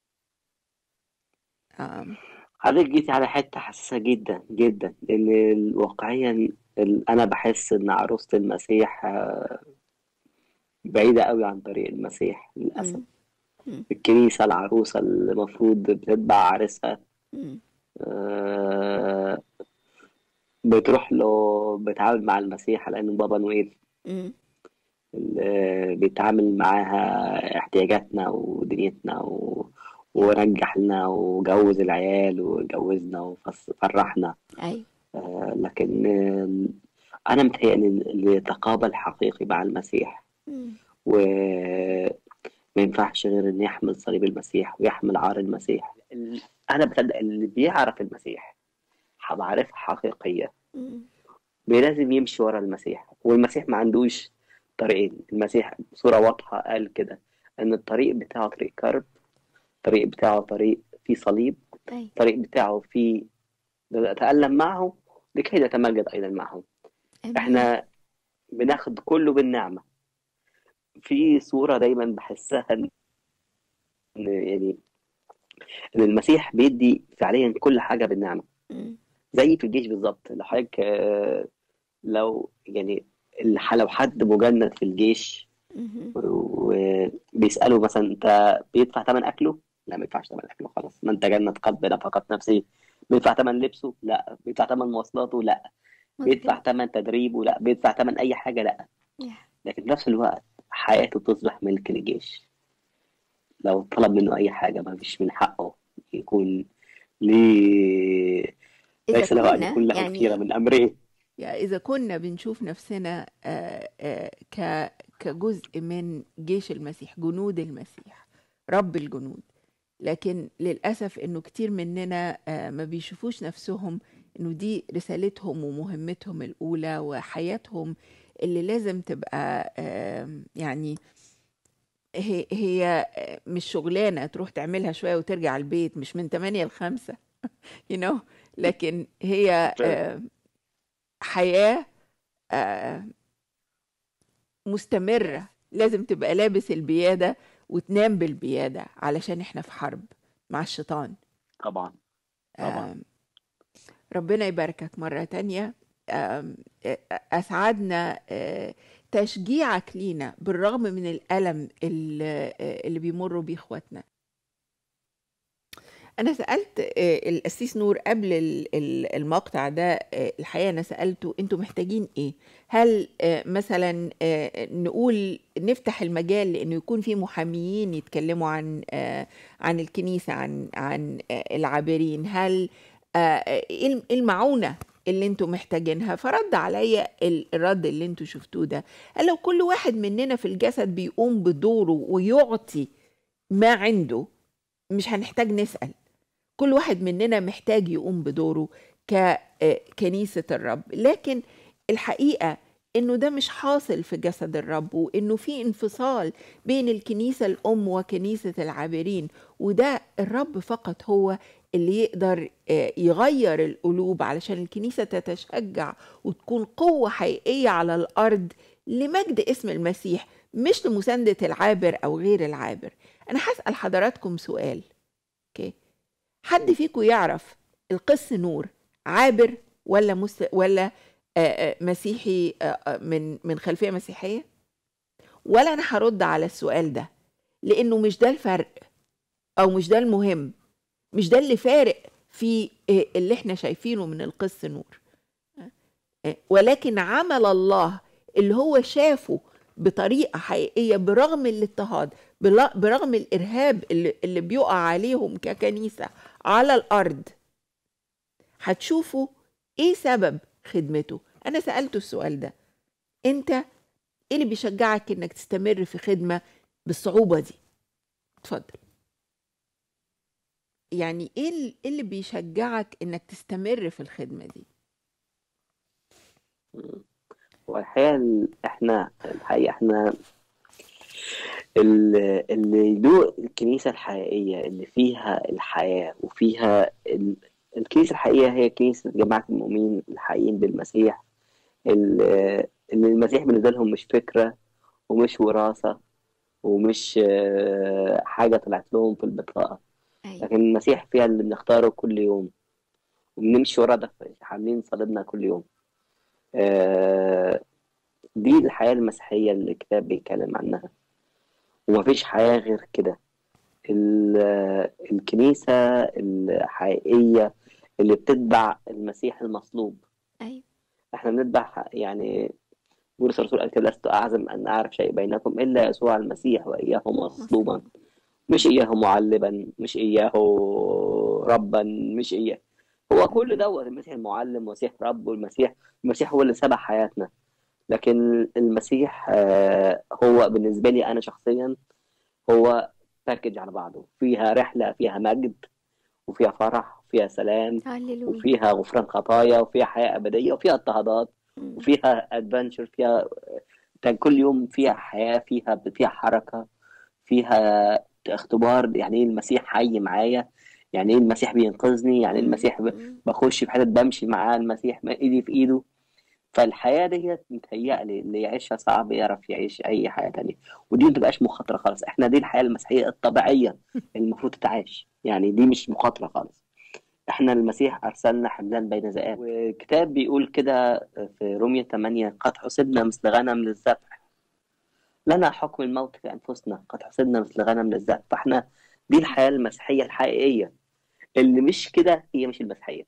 آم، حضرتك جيتي على حتة حساسة جدا جدا لأن واقعيا ال- أنا بحس إن عروسة المسيح آه، بعيدة قوي عن طريق المسيح للأسف مم. مم. الكنيسة العروسة اللي المفروض بتتبع عريسها مم. آه، بتروح له بتعامل مع المسيح على إنه بابا نويل مم. اللي بيتعامل معاها احتياجاتنا ودنيتنا و... ورجح لنا وجوز العيال وجوزنا وفرحنا ايوه آه، لكن آه، أنا متهيألي اللي يتقابل حقيقي مع المسيح مم. وما ينفعش غير إن يحمل صليب المسيح ويحمل عار المسيح ال- أنا بصدق اللي بيعرف المسيح معرفة حقيقية مم. لازم يمشي ورا المسيح والمسيح ما عندوش طريقين المسيح بصورة واضحة قال كده ان الطريق بتاعه طريق كرب الطريق بتاعه طريق فيه صليب أي الطريق بتاعه فيه نتألم معه لكي نتمجد أيضا معه آمين احنا بناخد كله بالنعمة في صورة دايما بحسها ان إن يعني ان المسيح بيدي فعليا كل حاجة بالنعمة مم. زي في الجيش بالظبط لو حضرتك آه، لو يعني الح- لو حد مجند في الجيش مهم. وبيسأله مثلا انت بيدفع ثمن اكله؟ لا ما يدفعش ثمن اكله خلاص ما انت جنة قلب لا فقط نفسي بيدفع ثمن لبسه؟ لا بيدفع ثمن مواصلاته؟ لا بيدفع مظبوط ثمن تدريبه؟ لا بيدفع ثمن اي حاجة لا يا. لكن في نفس الوقت حياته تصبح ملك للجيش لو طلب منه اي حاجة ما فيش من حقه يكون ليه إذا ليس له ان كنا يكون له يعني الخيرة من امره يعني إذا كنا بنشوف نفسنا آه، آه، ك- كجزء من جيش المسيح جنود المسيح رب الجنود لكن للأسف إنه كتير مننا آه، ما بيشوفوش نفسهم إنه دي رسالتهم ومهمتهم الأولى وحياتهم اللي لازم تبقى آم، يعني هي هي آه، مش شغلانة تروح تعملها شوية وترجع البيت مش من 8 ل 5 you know لكن هي فعلا. آه، حياة آه، مستمرة لازم تبقى لابس البيادة وتنام بالبيادة علشان احنا في حرب مع الشيطان طبعا طبعا آم، ربنا يباركك مرة تانية آم، آه، أسعدنا آه، تشجيعك لينا بالرغم من الألم اللي آه، اللي بيمروا بيه إخواتنا أنا سألت آه، القسيس نور قبل ال- ال- المقطع ده آه، الحقيقة أنا سألته أنتوا محتاجين إيه؟ هل آه، مثلا آه، نقول نفتح المجال لأنه يكون في محاميين يتكلموا عن آه، عن الكنيسة عن عن آه، العابرين هل آه، آه، إيه الم- إيه المعونة اللي انتوا محتاجينها فرد عليا ال- الرد اللي انتوا شفتوه ده قال لو كل واحد مننا في الجسد بيقوم بدوره ويعطي ما عنده مش هنحتاج نسأل كل واحد مننا محتاج يقوم بدوره ككنيسة الرب لكن الحقيقة انه ده مش حاصل في جسد الرب وانه في انفصال بين الكنيسة الام وكنيسة العابرين وده الرب فقط هو اللي يقدر آه، يغير القلوب علشان الكنيسة تتشجع وتكون قوة حقيقية على الأرض لمجد اسم المسيح مش لمساندة العابر أو غير العابر أنا هسأل حضراتكم سؤال أوكي حد فيكم يعرف القس نور عابر ولا مس... ولا آه، آه، مسيحي آه، آه، من من خلفية مسيحية ولا أنا هرد على السؤال ده لأنه مش ده الفرق أو مش ده المهم مش ده اللي فارق في آه، اللي احنا شايفينه من القس نور آه، ولكن عمل الله اللي هو شافه بطريقة حقيقية برغم الاضطهاد بلا- برغم الإرهاب اللي, اللي بيقع عليهم ككنيسة على الأرض هتشوفوا إيه سبب خدمته أنا سألته السؤال ده أنت إيه اللي بيشجعك إنك تستمر في خدمة بالصعوبة دي اتفضل يعني ايه ال- إيه اللي بيشجعك انك تستمر في الخدمة دي والحقيقة ال- احنا الحقيقة احنا ال- اللي يدوق الكنيسة الحقيقية اللي فيها الحياة وفيها ال- الكنيسة الحقيقية هي كنيسة جماعة المؤمنين الحقيقيين بالمسيح ال- اللي المسيح بالنسبة لهم مش فكرة ومش وراثة ومش آه، حاجة طلعت لهم في البطاقة أيوة. لكن المسيح فيها اللي بنختاره كل يوم وبنمشي ورا ده حاملين صليبنا كل يوم آه، دي الحياة المسيحية اللي الكتاب بيتكلم عنها ومفيش حياة غير كده ال- الكنيسة الحقيقية اللي بتتبع المسيح المصلوب أيوة. احنا بنتبع يعني بولس الرسول قال كده لست أعزم أن أعرف شيء بينكم إلا يسوع المسيح وإياه مصلوبا مش إياه معلبا مش إياه ربا مش إياه هو كل دوت المسيح المعلم المسيح رب والمسيح المسيح هو اللي سبق حياتنا لكن المسيح آه، هو بالنسبة لي أنا شخصيا هو باكج على بعضه فيها رحلة فيها مجد وفيها فرح وفيها سلام هللويا وفيها غفران خطايا وفيها حياة أبدية وفيها اضطهادات مم. وفيها ادفنتشر فيها كان كل يوم فيها حياة فيها فيها حركة فيها اختبار يعني ايه المسيح حي معايا يعني ايه المسيح بينقذني يعني إيه المسيح ب... مم. بخش في حتت بمشي معاه المسيح ما ايدي في ايده فالحياة ديت متهيألي اللي يعيشها صعب يعرف يعيش أي حياة تانية ودي ما تبقاش مخاطرة خالص احنا دي الحياة المسيحية الطبيعية اللي المفروض تتعاش يعني دي مش مخاطرة خالص احنا المسيح أرسلنا حملان بين ذئاب وكتاب بيقول كده في رومية 8 قد حسبنا مثل غنم للذبح لنا حكم الموت في أنفسنا قد حسبنا مثل غنم للذبح فاحنا دي الحياة المسيحية الحقيقية اللي مش كده هي مش المسيحية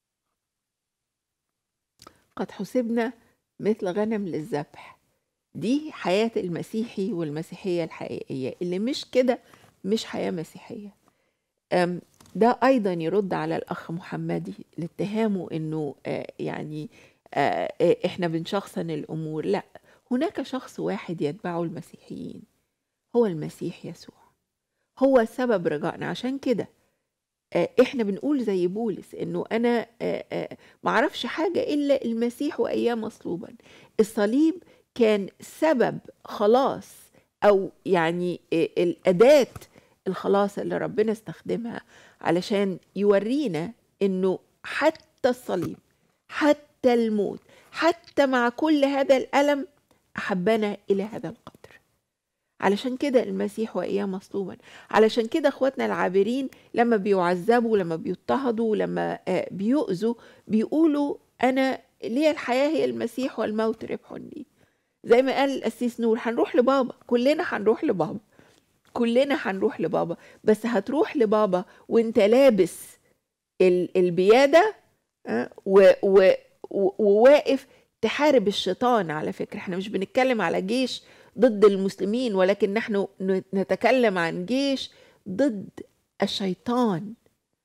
قد حسبنا مثل غنم للذبح دي حياة المسيحي والمسيحية الحقيقية اللي مش كده مش حياة مسيحية أم، ده أيضا يرد على الأخ محمدي لاتهامه أنه آه، يعني آه، آه، إحنا بنشخصن الأمور لا هناك شخص واحد يتبعه المسيحيين هو المسيح يسوع هو سبب رجائنا عشان كده آه، احنا بنقول زي بولس انه انا آه، آه، معرفش حاجة الا المسيح واياه مصلوبا الصليب كان سبب خلاص او يعني آه، الاداة الخلاص اللي ربنا استخدمها علشان يورينا انه حتى الصليب حتى الموت حتى مع كل هذا الالم احبنا الى هذا القدر علشان كده المسيح وإياه مصلوبا علشان كده اخواتنا العابرين لما بيعذبوا لما بيضطهدوا لما آه، بيؤذوا بيقولوا انا ليه الحياه هي المسيح والموت ربح لي زي ما قال القسيس نور هنروح لبابا كلنا هنروح لبابا كلنا هنروح لبابا بس هتروح لبابا وانت لابس ال- البياده آه، و- و- و- وواقف تحارب الشيطان على فكره احنا مش بنتكلم على جيش ضد المسلمين ولكن نحن ن- نتكلم عن جيش ضد الشيطان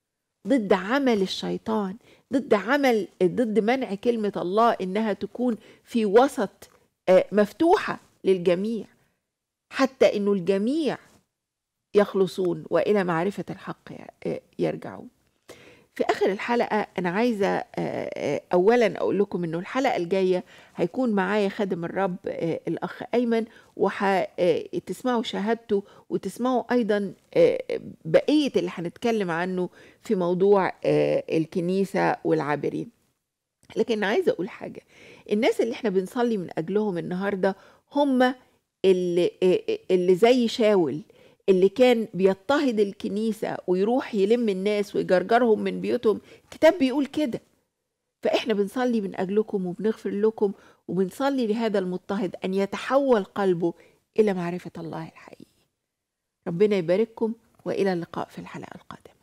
ضد عمل الشيطان ضد عمل ضد منع كلمة الله إنها تكون في وسط آه، مفتوحة للجميع حتى إنه الجميع يخلصون وإلى معرفة الحق ي- يرجعون في آخر الحلقة أنا عايزة آه، آه، أولا أقول لكم إنه الحلقة الجاية هيكون معايا خادم الرب آه، الأخ أيمن وتسمعوا شهادته وتسمعوا أيضا آه، بقية اللي هنتكلم عنه في موضوع آه، الكنيسة والعابرين لكن عايزة أقول حاجة الناس اللي احنا بنصلي من أجلهم النهاردة هم اللي, آه، اللي زي شاول اللي كان بيضطهد الكنيسة ويروح يلم الناس ويجرجرهم من بيوتهم الكتاب بيقول كده فإحنا بنصلي من أجلكم وبنغفر لكم وبنصلي لهذا المضطهد أن يتحول قلبه إلى معرفة الله الحقيقي ربنا يبارككم وإلى اللقاء في الحلقة القادمة